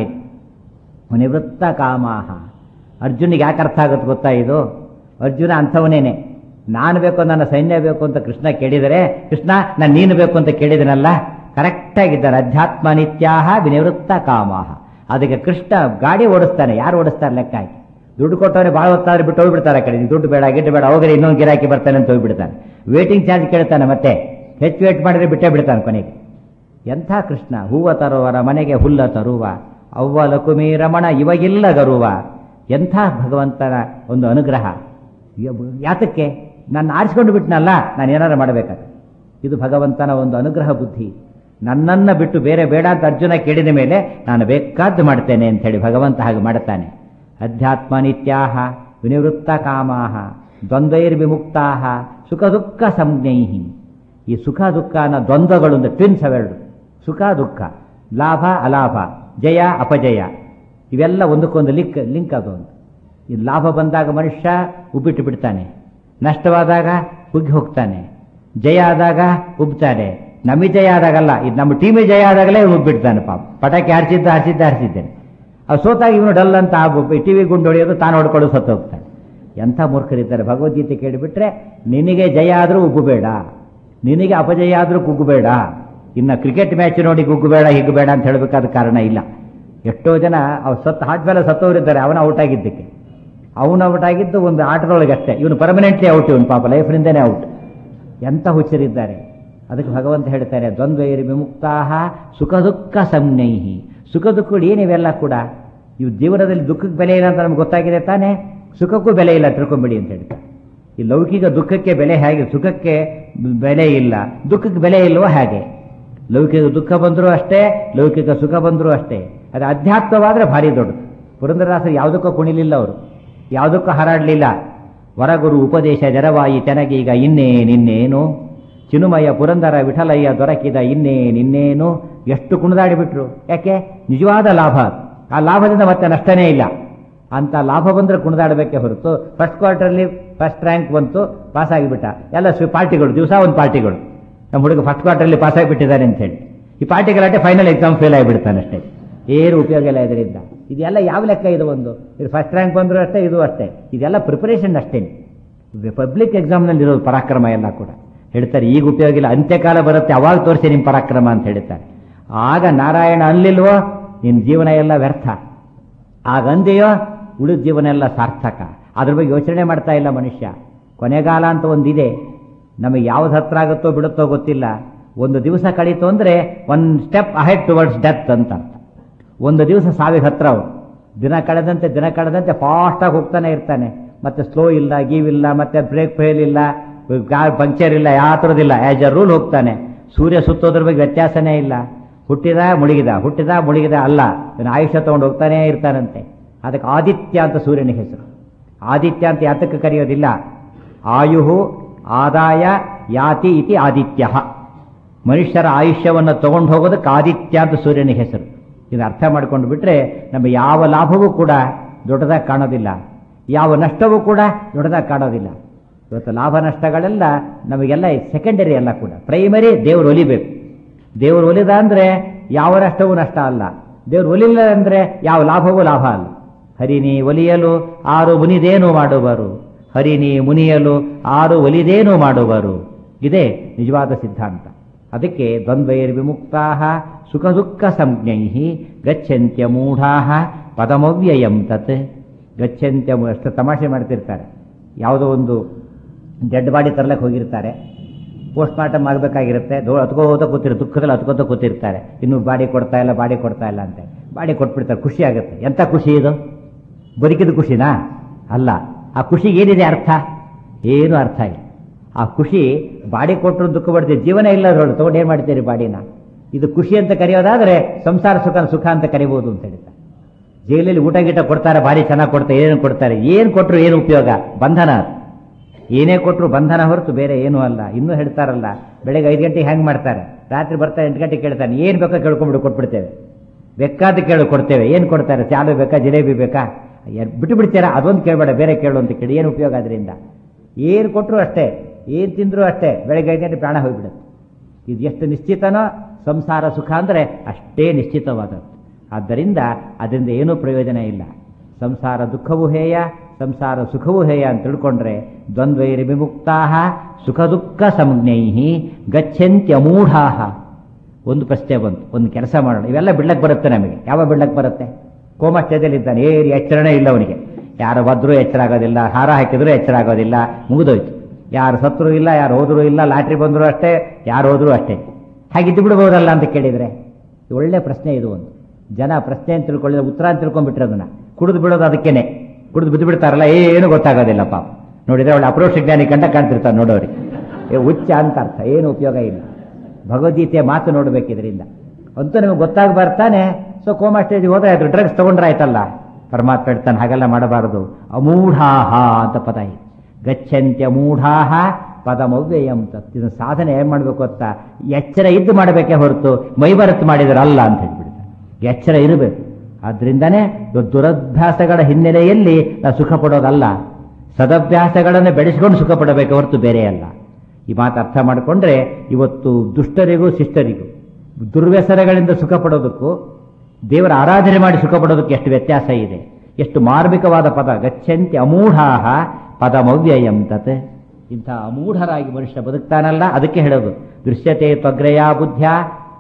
ನಿವೃತ್ತ ಕಾಮಾಹ ಅರ್ಜುನಿಗೆ ಯಾಕೆ ಅರ್ಥ ಆಗುತ್ತೆ ಗೊತ್ತಾ ಇದು ಅರ್ಜುನ ಅಂಥವನೇನೆ ನಾನು ಬೇಕು ನನ್ನ ಸೈನ್ಯ ಬೇಕು ಅಂತ ಕೃಷ್ಣ ಕೇಳಿದರೆ ಕೃಷ್ಣ ನಾನು ನೀನು ಬೇಕು ಅಂತ ಕೇಳಿದನಲ್ಲ ಕರೆಕ್ಟಾಗಿದ್ದಾರೆ ಅಧ್ಯಾತ್ಮ ನಿತ್ಯಾಹ ವಿನಿವೃತ್ತ ಕಾಮಾಹ ಅದಕ್ಕೆ ಕೃಷ್ಣ ಗಾಡಿ ಓಡಿಸ್ತಾನೆ ಯಾರು ಓಡಿಸ್ತಾರೆ ಲೆಕ್ಕ ಹಾಕಿ ದುಡ್ಡು ಕೊಟ್ಟವರೆ ಭಾಳ ಹೊತ್ತಾದ್ರೆ ಬಿಟ್ಟು ಹೋಗ್ಬಿಡ್ತಾರೆ ಆ ಕಡೆ ನೀನು ದುಡ್ಡು ಬೇಡ ಗಿಡ್ಡು ಬೇಡ ಹೋಗ್ರೆ ಇನ್ನೊಂದು ಗಿರಾಕಿ ಬರ್ತಾನೆ ಅಂತ ಹೋಗ್ಬಿಡ್ತಾನೆ ವೇಟಿಂಗ್ ಚಾರ್ಜ್ ಕೇಳ್ತಾನೆ ಮತ್ತೆ ಹೆಚ್ಚು ವೇಟ್ ಮಾಡಿದ್ರೆ ಬಿಟ್ಟೇ ಬಿಡ್ತಾನೆ ಕೊನೆಗೆ ಎಂಥ ಕೃಷ್ಣ ಹೂವ ತರುವರ ಮನೆಗೆ ಹುಲ್ಲ ತರುವ ಅವ್ವ ಲಕುಮಿ ರಮಣ ಇವಗಿಲ್ಲ ಗರುವ ಎಂಥ ಭಗವಂತನ ಒಂದು ಅನುಗ್ರಹ ಯ- ಯಾತಕ್ಕೆ ನಾನು ಆರಿಸ್ಕೊಂಡು ಬಿಟ್ನಲ್ಲ ನಾನು ಏನಾರು ಮಾಡಬೇಕಾದ್ರೆ ಇದು ಭಗವಂತನ ಒಂದು ಅನುಗ್ರಹ ಬುದ್ಧಿ ನನ್ನನ್ನು ಬಿಟ್ಟು ಬೇರೆ ಬೇಡ ಅಂತ ಅರ್ಜುನ ಕೇಳಿದ ಮೇಲೆ ನಾನು ಬೇಕಾದ್ದು ಮಾಡ್ತೇನೆ ಅಂತ ಹೇಳಿ ಭಗವಂತ ಹಾಗೆ ಮಾಡುತ್ತಾನೆ ಅಧ್ಯಾತ್ಮ ನಿತ್ಯಾಹ ವಿನಿವೃತ್ತ ಕಾಮಾಹ ದ್ವಂದ್ವೈರ್ವಿಮುಕ್ತಾಹ ಸುಖ ದುಃಖ ಸಂಜ್ಞೈಹಿ ಈ ಸುಖ ದುಃಖ ಅನ್ನೋ ದ್ವಂದ್ವಗಳು ಒಂದು ಟ್ವಿನ್ಸ್ ಅವೆರಡು ಸುಖ ದುಃಖ ಲಾಭ ಅಲಾಭ ಜಯ ಅಪಜಯ ಇವೆಲ್ಲ ಒಂದಕ್ಕೊಂದು ಲಿಂಕ್ ಲಿಂಕ್ ಅದು ಒಂದು ಈ ಲಾಭ ಬಂದಾಗ ಮನುಷ್ಯ ಉಬ್ಬಿಟ್ಟು ಬಿಡ್ತಾನೆ ನಷ್ಟವಾದಾಗ ಕುಗ್ಗಿ ಹೋಗ್ತಾನೆ ಜಯ ಆದಾಗ ಉಬ್ತಾನೆ ನಮಗೆ ಜಯ ಆದಾಗಲ್ಲ ಇದು ನಮ್ಮ ಟೀಮೇ ಜಯ ಆದಾಗಲೇ ಇವನು ಉಬ್ಬಿಡ್ತಾನೆ ಪಾಪ ಪಟಾಕಿ ಹಾರಿಸಿದ್ದ ಹಾರಿಸಿದ್ದ ಹಾರಿಸಿದ್ದೇನೆ ಅವು ಸೋತಾಗ ಇವನು ಡಲ್ ಅಂತ ಟಿವಿ ಗುಂಡು ಹೊಡೆಯೋದು ತಾನು ಹೊಡ್ಕೊಳ್ಳೋದು ಸತ್ತು ಹೋಗ್ತಾನೆ ಎಂಥ ಮೂರ್ಖರಿದ್ದಾರೆ ಭಗವದ್ಗೀತೆ ಕೇಳಿಬಿಟ್ರೆ ನಿನಗೆ ಜಯ ಆದರೂ ಉಗ್ಗುಬೇಡ ನಿನಗೆ ಅಪಜಯ ಆದರೂ ಕುಗ್ಗುಬೇಡ ಇನ್ನು ಕ್ರಿಕೆಟ್ ಮ್ಯಾಚ್ ನೋಡಿ ಕುಗ್ಗುಬೇಡ ಹಿಗ್ಗಬೇಡ ಅಂತ ಹೇಳಬೇಕಾದ ಕಾರಣ ಇಲ್ಲ ಎಷ್ಟೋ ಜನ ಅವ್ರು ಸತ್ತು ಹಾಟ್ಮೇಲೆ ಸತ್ತವರಿದ್ದಾರೆ ಅವನ ಔಟ್ ಆಗಿದ್ದಕ್ಕೆ ಅವನು ಔಟ್ ಆಗಿದ್ದು ಒಂದು ಆಟದೊಳಗೆ ಅಷ್ಟೇ ಇವನು ಪರ್ಮನೆಂಟ್ಲಿ ಔಟ್ ಇವನು ಪಾಪ ಲೈಫ್ನಿಂದನೇ ಔಟ್ ಎಂಥ ಹುಚ್ಚರಿದ್ದಾರೆ ಅದಕ್ಕೆ ಭಗವಂತ ಹೇಳ್ತಾರೆ ದ್ವಂದ್ವೈರಿ ವಿಮುಕ್ತಾಹ ಸುಖ ದುಃಖ ಸಂಜ್ಞೈಹಿ ಸುಖ ದುಃಖಗಳು ಏನಿವೆಲ್ಲ ಕೂಡ ಇವು ಜೀವನದಲ್ಲಿ ದುಃಖಕ್ಕೆ ಬೆಲೆ ಇಲ್ಲ ಅಂತ ನಮ್ಗೆ ಗೊತ್ತಾಗಿದೆ ತಾನೇ ಸುಖಕ್ಕೂ ಬೆಲೆ ಇಲ್ಲ ತಿಳ್ಕೊಂಬಿಡಿ ಅಂತ ಹೇಳ್ತಾರೆ ಈ ಲೌಕಿಕ ದುಃಖಕ್ಕೆ ಬೆಲೆ ಹೇಗೆ ಸುಖಕ್ಕೆ ಬೆಲೆ ಇಲ್ಲ ದುಃಖಕ್ಕೆ ಬೆಲೆ ಇಲ್ವೋ ಹಾಗೆ ಲೌಕಿಕ ದುಃಖ ಬಂದರೂ ಅಷ್ಟೇ ಲೌಕಿಕ ಸುಖ ಬಂದರೂ ಅಷ್ಟೇ ಅದು ಅಧ್ಯಾತ್ಮವಾದರೆ ಭಾರಿ ದೊಡ್ಡದು ಪುರಂದರದಾಸರು ಯಾವುದಕ್ಕೂ ಕುಣಿಲಿಲ್ಲ ಅವರು ಯಾವುದಕ್ಕೂ ಹಾರಾಡಲಿಲ್ಲ ವರಗುರು ಉಪದೇಶ ಜರವಾಯಿ ತೆನಗೀಗ ಇನ್ನೇನಿನ್ನೇನು ಚಿನುಮಯ ಪುರಂದರ ವಿಠಲಯ್ಯ ದೊರಕಿದ ಇನ್ನೇನಿನ್ನೇನು ಎಷ್ಟು ಕುಣಿದಾಡಿಬಿಟ್ರು ಯಾಕೆ ನಿಜವಾದ ಲಾಭ ಆ ಲಾಭದಿಂದ ಮತ್ತೆ ನಷ್ಟನೇ ಇಲ್ಲ ಅಂತ ಲಾಭ ಬಂದರೆ ಕುಣಿದಾಡಬೇಕೆ ಹೊರತು ಫಸ್ಟ್ ಕ್ವಾರ್ಟರ್ಲಿ ಫಸ್ಟ್ ರ್ಯಾಂಕ್ ಬಂತು ಪಾಸ್ ಆಗಿಬಿಟ್ಟ ಎಲ್ಲ ಸ್ವಿ ಪಾರ್ಟಿಗಳು ದಿವಸ ಒಂದು ಪಾರ್ಟಿಗಳು ನಮ್ಮ ಹುಡುಗ ಫಸ್ಟ್ ಕ್ವಾರ್ಟರ್ಲಿ ಪಾಸ್ ಆಗಿಬಿಟ್ಟಿದ್ದಾನೆ ಅಂತ ಹೇಳಿ ಈ ಪಾರ್ಟಿಗಳಾಟೆ ಫೈನಲ್ ಎಕ್ಸಾಮ್ ಫೇಲ್ ಆಗಿಬಿಡ್ತಾನೆ ಅಷ್ಟೇ ಏನು ಉಪಯೋಗ ಇಲ್ಲ ಇದರಿಂದ ಇದೆಲ್ಲ ಯಾವ ಲೆಕ್ಕ ಇದು ಒಂದು ಇದು ಫಸ್ಟ್ ರ್ಯಾಂಕ್ ಬಂದರೂ ಅಷ್ಟೇ ಇದು ಅಷ್ಟೇ ಇದೆಲ್ಲ ಪ್ರಿಪರೇಷನ್ ಅಷ್ಟೇ ಪಬ್ಲಿಕ್ ಎಕ್ಸಾಮ್ನಲ್ಲಿ ಇರೋದು ಪರಾಕ್ರಮ ಎಲ್ಲ ಕೂಡ ಹೇಳ್ತಾರೆ ಈಗ ಉಪಯೋಗ ಇಲ್ಲ ಅಂತ್ಯಕಾಲ ಬರುತ್ತೆ ಅವಾಗ ತೋರಿಸಿ ನಿಮ್ಮ ಪರಾಕ್ರಮ ಅಂತ ಹೇಳ್ತಾರೆ ಆಗ ನಾರಾಯಣ ಅನ್ಲಿಲ್ವೋ ನಿನ್ನ ಜೀವನ ಎಲ್ಲ ವ್ಯರ್ಥ ಆಗ ಅಂದೆಯೋ ಉಳಿದ ಜೀವನ ಎಲ್ಲ ಸಾರ್ಥಕ ಅದ್ರ ಬಗ್ಗೆ ಯೋಚನೆ ಮಾಡ್ತಾ ಇಲ್ಲ ಮನುಷ್ಯ ಕೊನೆಗಾಲ ಅಂತ ಒಂದಿದೆ ನಮಗೆ ಯಾವ್ದು ಹತ್ರ ಆಗುತ್ತೋ ಬಿಡುತ್ತೋ ಗೊತ್ತಿಲ್ಲ ಒಂದು ದಿವಸ ಕಳೀತು ಅಂದರೆ ಒಂದು ಸ್ಟೆಪ್ ಅಹೆಡ್ ಟುವರ್ಡ್ಸ್ ಡೆತ್ ಅಂತ ಅರ್ಥ ಒಂದು ದಿವಸ ಸಾವಿಗೆ ಹತ್ರ ಅವನು ದಿನ ಕಳೆದಂತೆ ದಿನ ಕಳೆದಂತೆ ಫಾಸ್ಟಾಗಿ ಹೋಗ್ತಾನೆ ಇರ್ತಾನೆ ಮತ್ತೆ ಸ್ಲೋ ಇಲ್ಲ ಗೀವ್ ಇಲ್ಲ ಮತ್ತೆ ಬ್ರೇಕ್ ಫೇಲ್ ಇಲ್ಲ ಕಾರ್ ಪಂಕ್ಚರ್ ಇಲ್ಲ ಯಾವ ಥರದಿಲ್ಲ ಆ್ಯಸ್ ಎ ರೂಲ್ ಹೋಗ್ತಾನೆ ಸೂರ್ಯ ಸುತ್ತೋದ್ರ ಬಗ್ಗೆ ವ್ಯತ್ಯಾಸನೇ ಇಲ್ಲ ಹುಟ್ಟಿದ ಮುಳುಗಿದ ಹುಟ್ಟಿದ ಮುಳುಗಿದ ಅಲ್ಲ ಇವನು ಆಯುಷ್ಯ ತಗೊಂಡು ಹೋಗ್ತಾನೇ ಇರ್ತಾನಂತೆ ಅದಕ್ಕೆ ಆದಿತ್ಯ ಅಂತ ಸೂರ್ಯನ ಹೆಸರು ಆದಿತ್ಯ ಅಂತ ಯಾತಕ್ಕೆ ಕರೆಯೋದಿಲ್ಲ ಆಯು ಆದಾಯ ಯಾತಿ ಇತಿ ಆದಿತ್ಯ ಮನುಷ್ಯರ ಆಯುಷ್ಯವನ್ನು ತಗೊಂಡು ಹೋಗೋದಕ್ಕೆ ಆದಿತ್ಯ ಅಂತ ಸೂರ್ಯನ ಹೆಸರು ಇದು ಅರ್ಥ ಮಾಡ್ಕೊಂಡು ಬಿಟ್ರೆ ನಮ್ಮ ಯಾವ ಲಾಭವೂ ಕೂಡ ದೊಡ್ಡದಾಗಿ ಕಾಣೋದಿಲ್ಲ ಯಾವ ನಷ್ಟವೂ ಕೂಡ ದೊಡ್ಡದಾಗಿ ಕಾಣೋದಿಲ್ಲ ಇವತ್ತು ಲಾಭ ನಷ್ಟಗಳೆಲ್ಲ ನಮಗೆಲ್ಲ ಸೆಕೆಂಡರಿ ಎಲ್ಲ ಕೂಡ ಪ್ರೈಮರಿ ದೇವರು ಒಲಿಬೇಕು ದೇವರು ಒಲಿದ ಅಂದರೆ ಯಾವ ನಷ್ಟವೂ ನಷ್ಟ ಅಲ್ಲ ದೇವರು ಒಲಿಲ್ಲ ಅಂದರೆ ಯಾವ ಲಾಭವೂ ಲಾಭ ಅಲ್ಲ ಹರಿನಿ ಒಲಿಯಲು ಆರು ಮುನಿದೇನು ಮಾಡುವರು ಹರಿನಿ ಮುನಿಯಲು ಆರು ಒಲಿದೇನು ಮಾಡುವರು ಇದೇ ನಿಜವಾದ ಸಿದ್ಧಾಂತ ಅದಕ್ಕೆ ದ್ವಂದ್ವೈರ್ವಿಮುಕ್ತಾ ಸುಖ ದುಃಖ ಸಂಜ್ಞೈ ಗಚ್ಚಂತ್ಯ ಮೂಢಾ ಪದಮವ್ಯಯಂ ತತ್ ಗಚ್ಚಂತ್ಯ ಮೂ- ಅಷ್ಟು ತಮಾಷೆ ಮಾಡ್ತಿರ್ತಾರೆ ಯಾವುದೋ ಒಂದು ಡೆಡ್ ಬಾಡಿ ತರ್ಲಕ್ಕೆ ಹೋಗಿರ್ತಾರೆ ಪೋಸ್ಟ್ ಮಾರ್ಟಮ್ ಆಗಬೇಕಾಗಿರುತ್ತೆ ದೋ ಹತ್ಕೋತ ಕೂತಿರ್ ದುಃಖದಲ್ಲಿ ಹತ್ಕೋತ ಕೂತಿರ್ತಾರೆ ಇನ್ನು ಬಾಡಿ ಕೊಡ್ತಾ ಇಲ್ಲ ಬಾಡಿ ಕೊಡ್ತಾ ಇಲ್ಲ ಅಂತ ಬಾಡಿ ಕೊಟ್ಬಿಡ್ತಾರೆ ಖುಷಿ ಆಗುತ್ತೆ ಎಂಥ ಖುಷಿ ಇದು ಬದುಕಿದ ಖುಷಿನಾ ಅಲ್ಲ ಆ ಖುಷಿಗೆ ಏನಿದೆ ಅರ್ಥ ಏನು ಅರ್ಥ ಇಲ್ಲ ಆ ಖುಷಿ ಬಾಡಿ ಕೊಟ್ಟರು ದುಃಖ ಪಡ್ತೀವಿ ಜೀವನ ಇಲ್ಲ ನೋಡಿ ತಗೊಂಡು ಏನು ಮಾಡ್ತೀರಿ ಬಾಡಿನ ಇದು ಖುಷಿ ಅಂತ ಕರೆಯೋದಾದ್ರೆ ಸಂಸಾರ ಸುಖ ಸುಖ ಅಂತ ಕರಿಬೋದು ಅಂತ ಹೇಳ್ತಾರೆ ಜೈಲಲ್ಲಿ ಊಟ ಗೀಟ ಕೊಡ್ತಾರೆ ಭಾರಿ ಚೆನ್ನಾಗಿ ಕೊಡ್ತಾರೆ ಏನು ಕೊಡ್ತಾರೆ ಏನು ಕೊಟ್ಟರು ಏನು ಉಪಯೋಗ ಬಂಧನ ಅದು. ಏನೇ ಕೊಟ್ಟರು ಬಂಧನ ಹೊರತು ಬೇರೆ ಏನೂ ಅಲ್ಲ ಇನ್ನೂ ಹೇಳ್ತಾರಲ್ಲ ಬೆಳಗ್ಗೆ ಐದು ಗಂಟೆಗೆ ಹೆಂಗೆ ಮಾಡ್ತಾರೆ ರಾತ್ರಿ ಬರ್ತಾರೆ ಎಂಟು ಗಂಟೆಗೆ ಕೇಳ್ತಾನೆ ಏನು ಬೇಕೋ ಕೇಳ್ಕೊಂಡ್ಬಿಟ್ಟು ಕೊಟ್ಬಿಡ್ತೇವೆ ಬೇಕಾದ ಕೇಳು ಕೊಡ್ತೇವೆ ಏನು ಕೊಡ್ತಾರೆ ಚಾಲು ಬೇಕಾ ಜಿಲೇಬಿ ಬೇಕಾ ಏನ್ ಬಿಟ್ಟು ಬಿಡ್ತೀರಾ ಅದೊಂದು ಕೇಳಬೇಡ ಬೇರೆ ಕೇಳು ಅಂತ ಕೇಳಿ ಏನು ಉಪಯೋಗ ಅದರಿಂದ ಏನು ಕೊಟ್ಟರು ಅಷ್ಟೇ ಏನು ತಿಂದರೂ ಅಷ್ಟೇ ಬೆಳಗ್ಗೆ ಐದು ಗಂಟೆ ಪ್ರಾಣ ಹೋಗಿಬಿಡುತ್ತೆ ಇದು ಎಷ್ಟು ನಿಶ್ಚಿತನೋ ಸಂಸಾರ ಸುಖ ಅಂದರೆ ಅಷ್ಟೇ ನಿಶ್ಚಿತವಾದದ್ದು ಆದ್ದರಿಂದ ಅದರಿಂದ ಏನೂ ಪ್ರಯೋಜನ ಇಲ್ಲ ಸಂಸಾರ ದುಃಖವೂ ಹೇಯ ಸಂಸಾರ ಸುಖವೂ ಹೇಯ ಅಂತ ತಿಳ್ಕೊಂಡ್ರೆ ದ್ವಂದ್ವೈರಿ ವಿಮುಕ್ತಾ ಸುಖ ದುಃಖ ಸಂಜ್ಞೈ ಗಚ್ಚಂತ್ಯಮೂಢಾ ಒಂದು ಪ್ರಶ್ನೆ ಬಂತು ಒಂದು ಕೆಲಸ ಮಾಡೋಣ ಇವೆಲ್ಲ ಬಿಡ್ಲಕ್ಕೆ ಬರುತ್ತೆ ನಮಗೆ ಯಾವ ಬಿಡ್ಲಕ್ಕೆ ಬರುತ್ತೆ ಕೋಮ ಸ್ಟೇಜಲ್ಲಿ ಇದ್ದಾನೆ ಏರಿ ಎಚ್ಚರಣೆ ಇಲ್ಲ ಅವನಿಗೆ ಯಾರು ಬದ್ರೂ ಎಚ್ಚರ ಆಗೋದಿಲ್ಲ ಹಾರ ಹಾಕಿದ್ರು ಎಚ್ಚರ ಆಗೋದಿಲ್ಲ ಮುಗಿದೋಯ್ತು ಯಾರು ಸತ್ರು ಇಲ್ಲ ಯಾರು ಹೋದ್ರು ಇಲ್ಲ ಲಾಟ್ರಿ ಬಂದ್ರು ಅಷ್ಟೇ ಯಾರು ಹೋದ್ರು ಅಷ್ಟೇ ಹಾಗಿದ್ದು ಬಿಡ್ಬೋದಲ್ಲ ಅಂತ ಕೇಳಿದರೆ ಒಳ್ಳೆ ಪ್ರಶ್ನೆ ಇದು ಒಂದು ಜನ ಪ್ರಶ್ನೆ ಅಂತ ತಿಳ್ಕೊಳ್ಳಿದ್ರೆ ಉತ್ತರ ಅಂತ ತಿಳ್ಕೊಂಡ್ಬಿಟ್ರೆ ಅದನ್ನ ಕುಡಿದು ಬಿಡೋದು ಅದಕ್ಕೇನೆ ಕುಡಿದು ಬಿದ್ದು ಬಿಡ್ತಾರಲ್ಲ ಏನು ಗೊತ್ತಾಗೋದಿಲ್ಲ ಪಾಪ ನೋಡಿದ್ರೆ ಒಳ್ಳೆ ಅಪ್ರೋಕ್ಷ ಜ್ಞಾನಿ ಕಂಡ ಕಾಣ್ತಿರ್ತಾರೆ ನೋಡೋರಿ ಏ ಹುಚ್ಚ ಅಂತ ಅರ್ಥ ಏನು ಉಪಯೋಗ ಇಲ್ಲ ಭಗವದ್ಗೀತೆಯ ಮಾತು ನೋಡ್ಬೇಕು ಇದರಿಂದ ಅಂತೂ ನಿಮಗೆ ಗೊತ್ತಾಗ ಬರ್ತಾನೆ ಸೊ ಕೋಮಾ ಸ್ಟೇಜ್ಗೆ ಹೋದ್ರೆ ಆಯ್ತು ಡ್ರಗ್ಸ್ ತಗೊಂಡ್ರೆ ಆಯ್ತಲ್ಲ ಪರಮಾತ್ಮ ಹೇಳ್ತಾನೆ ಹಾಗೆಲ್ಲ ಮಾಡಬಾರದು ಅಮೂಢಾಹ ಅಂತ ಪದ ಇದೆ ಗಚ್ಚಂತ್ಯ ಮೂಢಾಹ ಪದಮವ್ಯಯಂ ತತ್ ಇದನ್ನ ಸಾಧನೆ ಏನ್ ಮಾಡಬೇಕು ಅಂತ ಎಚ್ಚರ ಇದ್ದು ಮಾಡಬೇಕೇ ಹೊರತು ಮೈಬರತ್ತು ಮಾಡಿದ್ರೆ ಅಲ್ಲ ಅಂತ ಹೇಳ್ಬಿಡ್ತಾರೆ ಎಚ್ಚರ ಇರಬೇಕು ಆದ್ರಿಂದನೇ ದು- ದುರಭ್ಯಾಸಗಳ ಹಿನ್ನೆಲೆಯಲ್ಲಿ ನಾವು ಸುಖ ಪಡೋದಲ್ಲ ಸದಭ್ಯಾಸಗಳನ್ನು ಬೆಳೆಸಿಕೊಂಡು ಸುಖ ಪಡಬೇಕು ಹೊರತು ಬೇರೆ ಅಲ್ಲ ಈ ಮಾತು ಅರ್ಥ ಮಾಡಿಕೊಂಡ್ರೆ ಇವತ್ತು ದುಷ್ಟರಿಗೂ ಶಿಷ್ಟರಿಗೂ ದುರ್ವ್ಯಸನಗಳಿಂದ ಸುಖ ಪಡೋದಕ್ಕೂ ದೇವರ ಆರಾಧನೆ ಮಾಡಿ ಸುಖ ಪಡೋದಕ್ಕೆ ಎಷ್ಟು ವ್ಯತ್ಯಾಸ ಇದೆ ಎಷ್ಟು ಮಾರ್ಮಿಕವಾದ ಪದ ಗಚ್ಚಂತಿ ಅಮೂಢಾಹ ಪದಮವ್ಯಯಂ ತತ್ ಇಂಥ ಅಮೂಢರಾಗಿ ಮನುಷ್ಯ ಬದುಕ್ತಾನಲ್ಲ ಅದಕ್ಕೆ ಹೇಳೋದು ದೃಶ್ಯತೆ ತ್ವಗ್ರಯ ಬುದ್ಧ್ಯ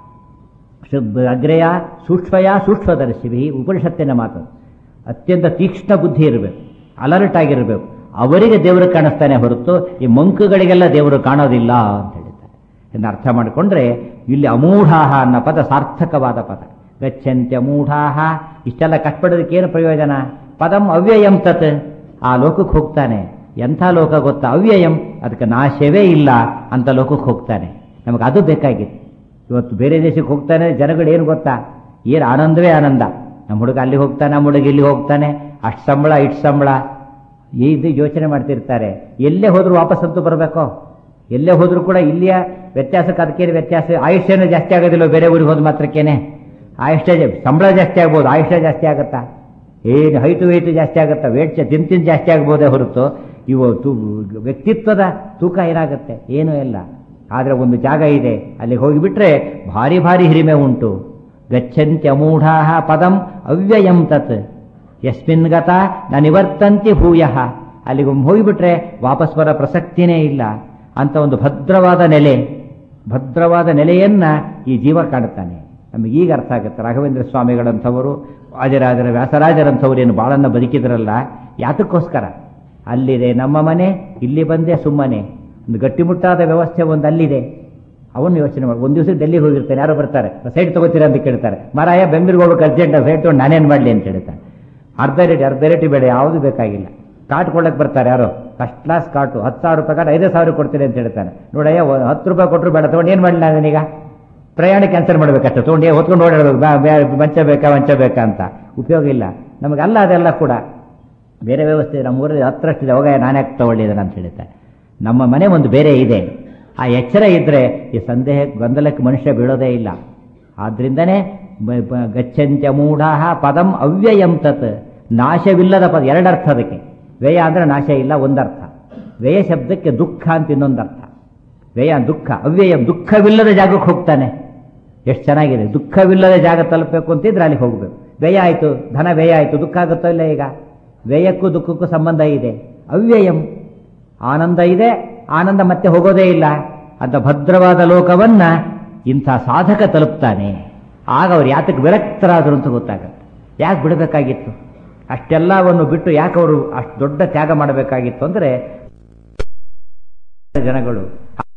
ಶುದ್ಧ ಅಗ್ರೆಯ ಸೂಕ್ಷ್ಮಯ ಸೂಕ್ಷ್ಮದರ್ಶಿವಿ ಉಪನಿಷತ್ತಿನ ಮಾತು ಅತ್ಯಂತ ತೀಕ್ಷ್ಣ ಬುದ್ಧಿ ಇರಬೇಕು ಅಲರ್ಟ್ ಆಗಿರಬೇಕು ಅವರಿಗೆ ದೇವರು ಕಾಣಿಸ್ತಾನೆ ಹೊರತು ಈ ಮಂಕುಗಳಿಗೆಲ್ಲ ದೇವರು ಕಾಣೋದಿಲ್ಲ ಅಂತ ಹೇಳಿದ್ದಾರೆ ಎಂದು ಅರ್ಥ ಮಾಡಿಕೊಂಡ್ರೆ ಇಲ್ಲಿ ಅಮೂಢಾಹ ಅನ್ನೋ ಪದ ಸಾರ್ಥಕವಾದ ಪದ ಗಚ್ಚಂತ್ಯ ಮೂಢಾಹ ಇಷ್ಟೆಲ್ಲ ಕಷ್ಟಪಡೋದಕ್ಕೆ ಏನು ಪ್ರಯೋಜನ ಪದಂ ಅವ್ಯಯಂ ತತ್ ಆ ಲೋಕಕ್ಕೆ ಹೋಗ್ತಾನೆ ಎಂಥ ಲೋಕ ಗೊತ್ತಾ ಅವ್ಯಯಂ ಅದಕ್ಕೆ ನಾಶವೇ ಇಲ್ಲ ಅಂತ ಲೋಕಕ್ಕೆ ಹೋಗ್ತಾನೆ ನಮಗೆ ಅದು ಬೇಕಾಗಿತ್ತು ಇವತ್ತು ಬೇರೆ ದೇಶಕ್ಕೆ ಹೋಗ್ತಾನೆ ಜನಗಳು ಏನು ಗೊತ್ತಾ ಏನು ಆನಂದವೇ ಆನಂದ ನಮ್ಮ ಹುಡುಗ ಅಲ್ಲಿ ಹೋಗ್ತಾನೆ ನಮ್ಮ ಹುಡುಗ ಇಲ್ಲಿ ಹೋಗ್ತಾನೆ ಅಷ್ಟು ಸಂಬಳ ಇಷ್ಟು ಸಂಬಳ ಇದು ಯೋಚನೆ ಮಾಡ್ತಿರ್ತಾರೆ ಎಲ್ಲೇ ಹೋದ್ರು ವಾಪಸ್ ಅಂತೂ ಬರಬೇಕು ಎಲ್ಲೇ ಹೋದ್ರು ಕೂಡ ಇಲ್ಲಿಯ ವ್ಯತ್ಯಾಸಕ್ಕೆ ಅದಕ್ಕೇನು ವ್ಯತ್ಯಾಸ ಆಯುಷ್ಯನೂ ಜಾಸ್ತಿ ಆಗೋದಿಲ್ಲ ಬೇರೆ ಊರಿಗೆ ಹೋದ ಮಾತ್ರಕ್ಕೇನೆ ಆಯುಷ್ಯ ಜಾ- ಸಂಬಳ ಜಾಸ್ತಿ ಆಗ್ಬೋದು ಆಯುಷ್ಯ ಜಾಸ್ತಿ ಆಗುತ್ತಾ ಏನು ಹೈಟು ವೆಯ್ಟು ಜಾಸ್ತಿ ಆಗುತ್ತಾ ವೇಟ್ ತಿನ್ ತಿನ್ ಜಾಸ್ತಿ ಆಗ್ಬೋದೇ ಹೊರತು ಇವು ತು ವ್ಯಕ್ತಿತ್ವದ ತೂಕ ಏನಾಗುತ್ತೆ ಏನೂ ಇಲ್ಲ ಆದರೆ ಒಂದು ಜಾಗ ಇದೆ ಅಲ್ಲಿ ಹೋಗಿಬಿಟ್ರೆ ಭಾರಿ ಭಾರಿ ಹಿರಿಮೆ ಉಂಟು ಗಚ್ಚಂತ್ಯ ಮೂಢಾ ಪದಂ ಅವ್ಯಯಂ ತತ್ ಯಸ್ಮಿನ್ ಗತ ನ ನಿವರ್ತಂತಿ ಭೂಯ ಅಲ್ಲಿಗೊಮ್ಮೆ ಹೋಗಿಬಿಟ್ರೆ ವಾಪಸ್ ಬರೋ ಪ್ರಸಕ್ತಿನೇ ಇಲ್ಲ ಅಂತ ಒಂದು ಭದ್ರವಾದ ನೆಲೆ ಭದ್ರವಾದ ನೆಲೆಯನ್ನ ಈ ಜೀವ ಕಾಣುತ್ತಾನೆ ನಮಗೆ ಈಗ ಅರ್ಥ ಆಗುತ್ತೆ ರಾಘವೇಂದ್ರ ಸ್ವಾಮಿಗಳಂಥವರು ವಾದಿರಾಜರ ವ್ಯಾಸರಾಜರಂಥವ್ರು ಏನು ಬಾಳನ್ನ ಬದುಕಿದ್ರಲ್ಲ ಯಾತಕ್ಕೋಸ್ಕರ ಅಲ್ಲಿದೆ ನಮ್ಮ ಮನೆ ಇಲ್ಲಿ ಬಂದೆ ಸುಮ್ಮನೆ ಒಂದು ಗಟ್ಟಿಮುಟ್ಟಾದ ವ್ಯವಸ್ಥೆ ಒಂದು ಅಲ್ಲಿದೆ ಅವನು ಯೋಚನೆ ಮಾಡಿ ಒಂದು ದಿವಸ ಡೆಲ್ಲಿಗೆ ಹೋಗಿರ್ತಾನೆ ಯಾರೋ ಬರ್ತಾರೆ ಸೈಟ್ ತಗೋತೀರಾ ಅಂತ ಕೇಳ್ತಾರೆ ಮರಾಯ ಬೆಂಗಳೂರಿಗೆ ಹೋಗ್ಬೇಕು ಅರ್ಜೆಂಟ್ ಸೈಟ್ ತೊಗೊಂಡು ನಾನೇನು ಮಾಡಲಿ ಅಂತ ಹೇಳ್ತಾರೆ ಅರ್ಧ ರೇಟ್ ಅರ್ಧ ರೇಟ್ ಬೇಡ ಯಾವುದು ಬೇಕಾಗಿಲ್ಲ ಕಾಟ್ ಕೊಡಕ್ಕೆ ಬರ್ತಾರೆ ಯಾರೋ ಫಸ್ಟ್ ಕ್ಲಾಸ್ ಕಾಟು ಹತ್ತು ಸಾವಿರ ರೂಪಾಯಿ ಕಾಟ್ ಐದು ಸಾವಿರ ಕೊಡ್ತೀನಿ ಅಂತ ಹೇಳ್ತಾನೆ ನೋಡಯ್ಯ ಒಂದು ಹತ್ತು ರೂಪಾಯಿ ಕೊಟ್ಟರು ಬೇಡ ತೊಗೊಂಡು ಏನು ಮಾಡಲಿ ನಾನೀಗ ಪ್ರಯಾಣ ಕ್ಯಾನ್ಸಲ್ ಮಾಡಬೇಕಷ್ಟೆ ತೊಗೊಂಡು ಹೊತ್ಕೊಂಡು ಓಡಾಡಬೇಕು ಬಾ- ಬಾ- ಮಂಚ ಬೇಕಾ ಮಂಚ ಬೇಕಾ ಅಂತ ಉಪಯೋಗ ಇಲ್ಲ ನಮಗಲ್ಲ ಅದೆಲ್ಲ ಕೂಡ ಬೇರೆ ವ್ಯವಸ್ಥೆ ನಮ್ಮ ಊರಲ್ಲಿ ಹತ್ತರಷ್ಟಿದೆ ಅವಾಗ ನಾನು ಯಾಕೆ ತಗೊಳ್ಳಿದ್ದಾನೆ ಅಂತ ಹೇಳ್ತಾರೆ ನಮ್ಮ ಮನೆ ಒಂದು ಬೇರೆ ಇದೆ ಆ ಎಚ್ಚರ ಇದ್ದರೆ ಈ ಸಂದೇಹ ಗೊಂದಲಕ್ಕೆ ಮನುಷ್ಯ ಬೀಳೋದೇ ಇಲ್ಲ ಆದ್ರಿಂದನೇ ಬ- ಬ- ಗಚ್ಚಂತ್ಯ ಮೂಢಾಹ ಪದಂ ಅವ್ಯಯಂ ತತ್ ನಾಶವಿಲ್ಲದ ಪದ ಎರಡರ್ಥ ಅದಕ್ಕೆ ವ್ಯಯ ಅಂದ್ರೆ ನಾಶ ಇಲ್ಲ ಒಂದರ್ಥ ವ್ಯಯ ಶಬ್ದಕ್ಕೆ ದುಃಖ ಅಂತ ಇನ್ನೊಂದರ್ಥ ವ್ಯಯ ದುಃಖ ಅವ್ಯಯಂ ದುಃಖವಿಲ್ಲದ ಜಾಗಕ್ಕೆ ಹೋಗ್ತಾನೆ ಎಷ್ಟು ಚೆನ್ನಾಗಿದೆ ದುಃಖವಿಲ್ಲದ ಜಾಗ ತಲುಪಬೇಕು ಅಂತಿದ್ರೆ ಅಲ್ಲಿ ಹೋಗಬೇಕು ವ್ಯಯ ಆಯಿತು ಧನ ವ್ಯಯ ಆಯಿತು ದುಃಖ ಆಗುತ್ತೋ ಇಲ್ಲ ಈಗ ವ್ಯಯಕ್ಕೂ ದುಃಖಕ್ಕೂ ಸಂಬಂಧ ಇದೆ ಅವ್ಯಯಂ ಆನಂದ ಇದೆ ಆನಂದ ಮತ್ತೆ ಹೋಗೋದೇ ಇಲ್ಲ ಅಂತ ಭದ್ರವಾದ ಲೋಕವನ್ನ ಇಂಥ ಸಾಧಕ ತಲುಪ್ತಾನೆ ಆಗ ಅವ್ರು ಯಾತಕ್ಕೆ ವಿರಕ್ತರಾದರು ಅಂತ ಗೊತ್ತಾಗತ್ತೆ ಯಾಕೆ ಬಿಡಬೇಕಾಗಿತ್ತು ಅಷ್ಟೆಲ್ಲವನ್ನು ಬಿಟ್ಟು ಯಾಕೆ ಅವರು ಅಷ್ಟು ದೊಡ್ಡ ತ್ಯಾಗ ಮಾಡಬೇಕಾಗಿತ್ತು ಅಂದರೆ ಜನಗಳು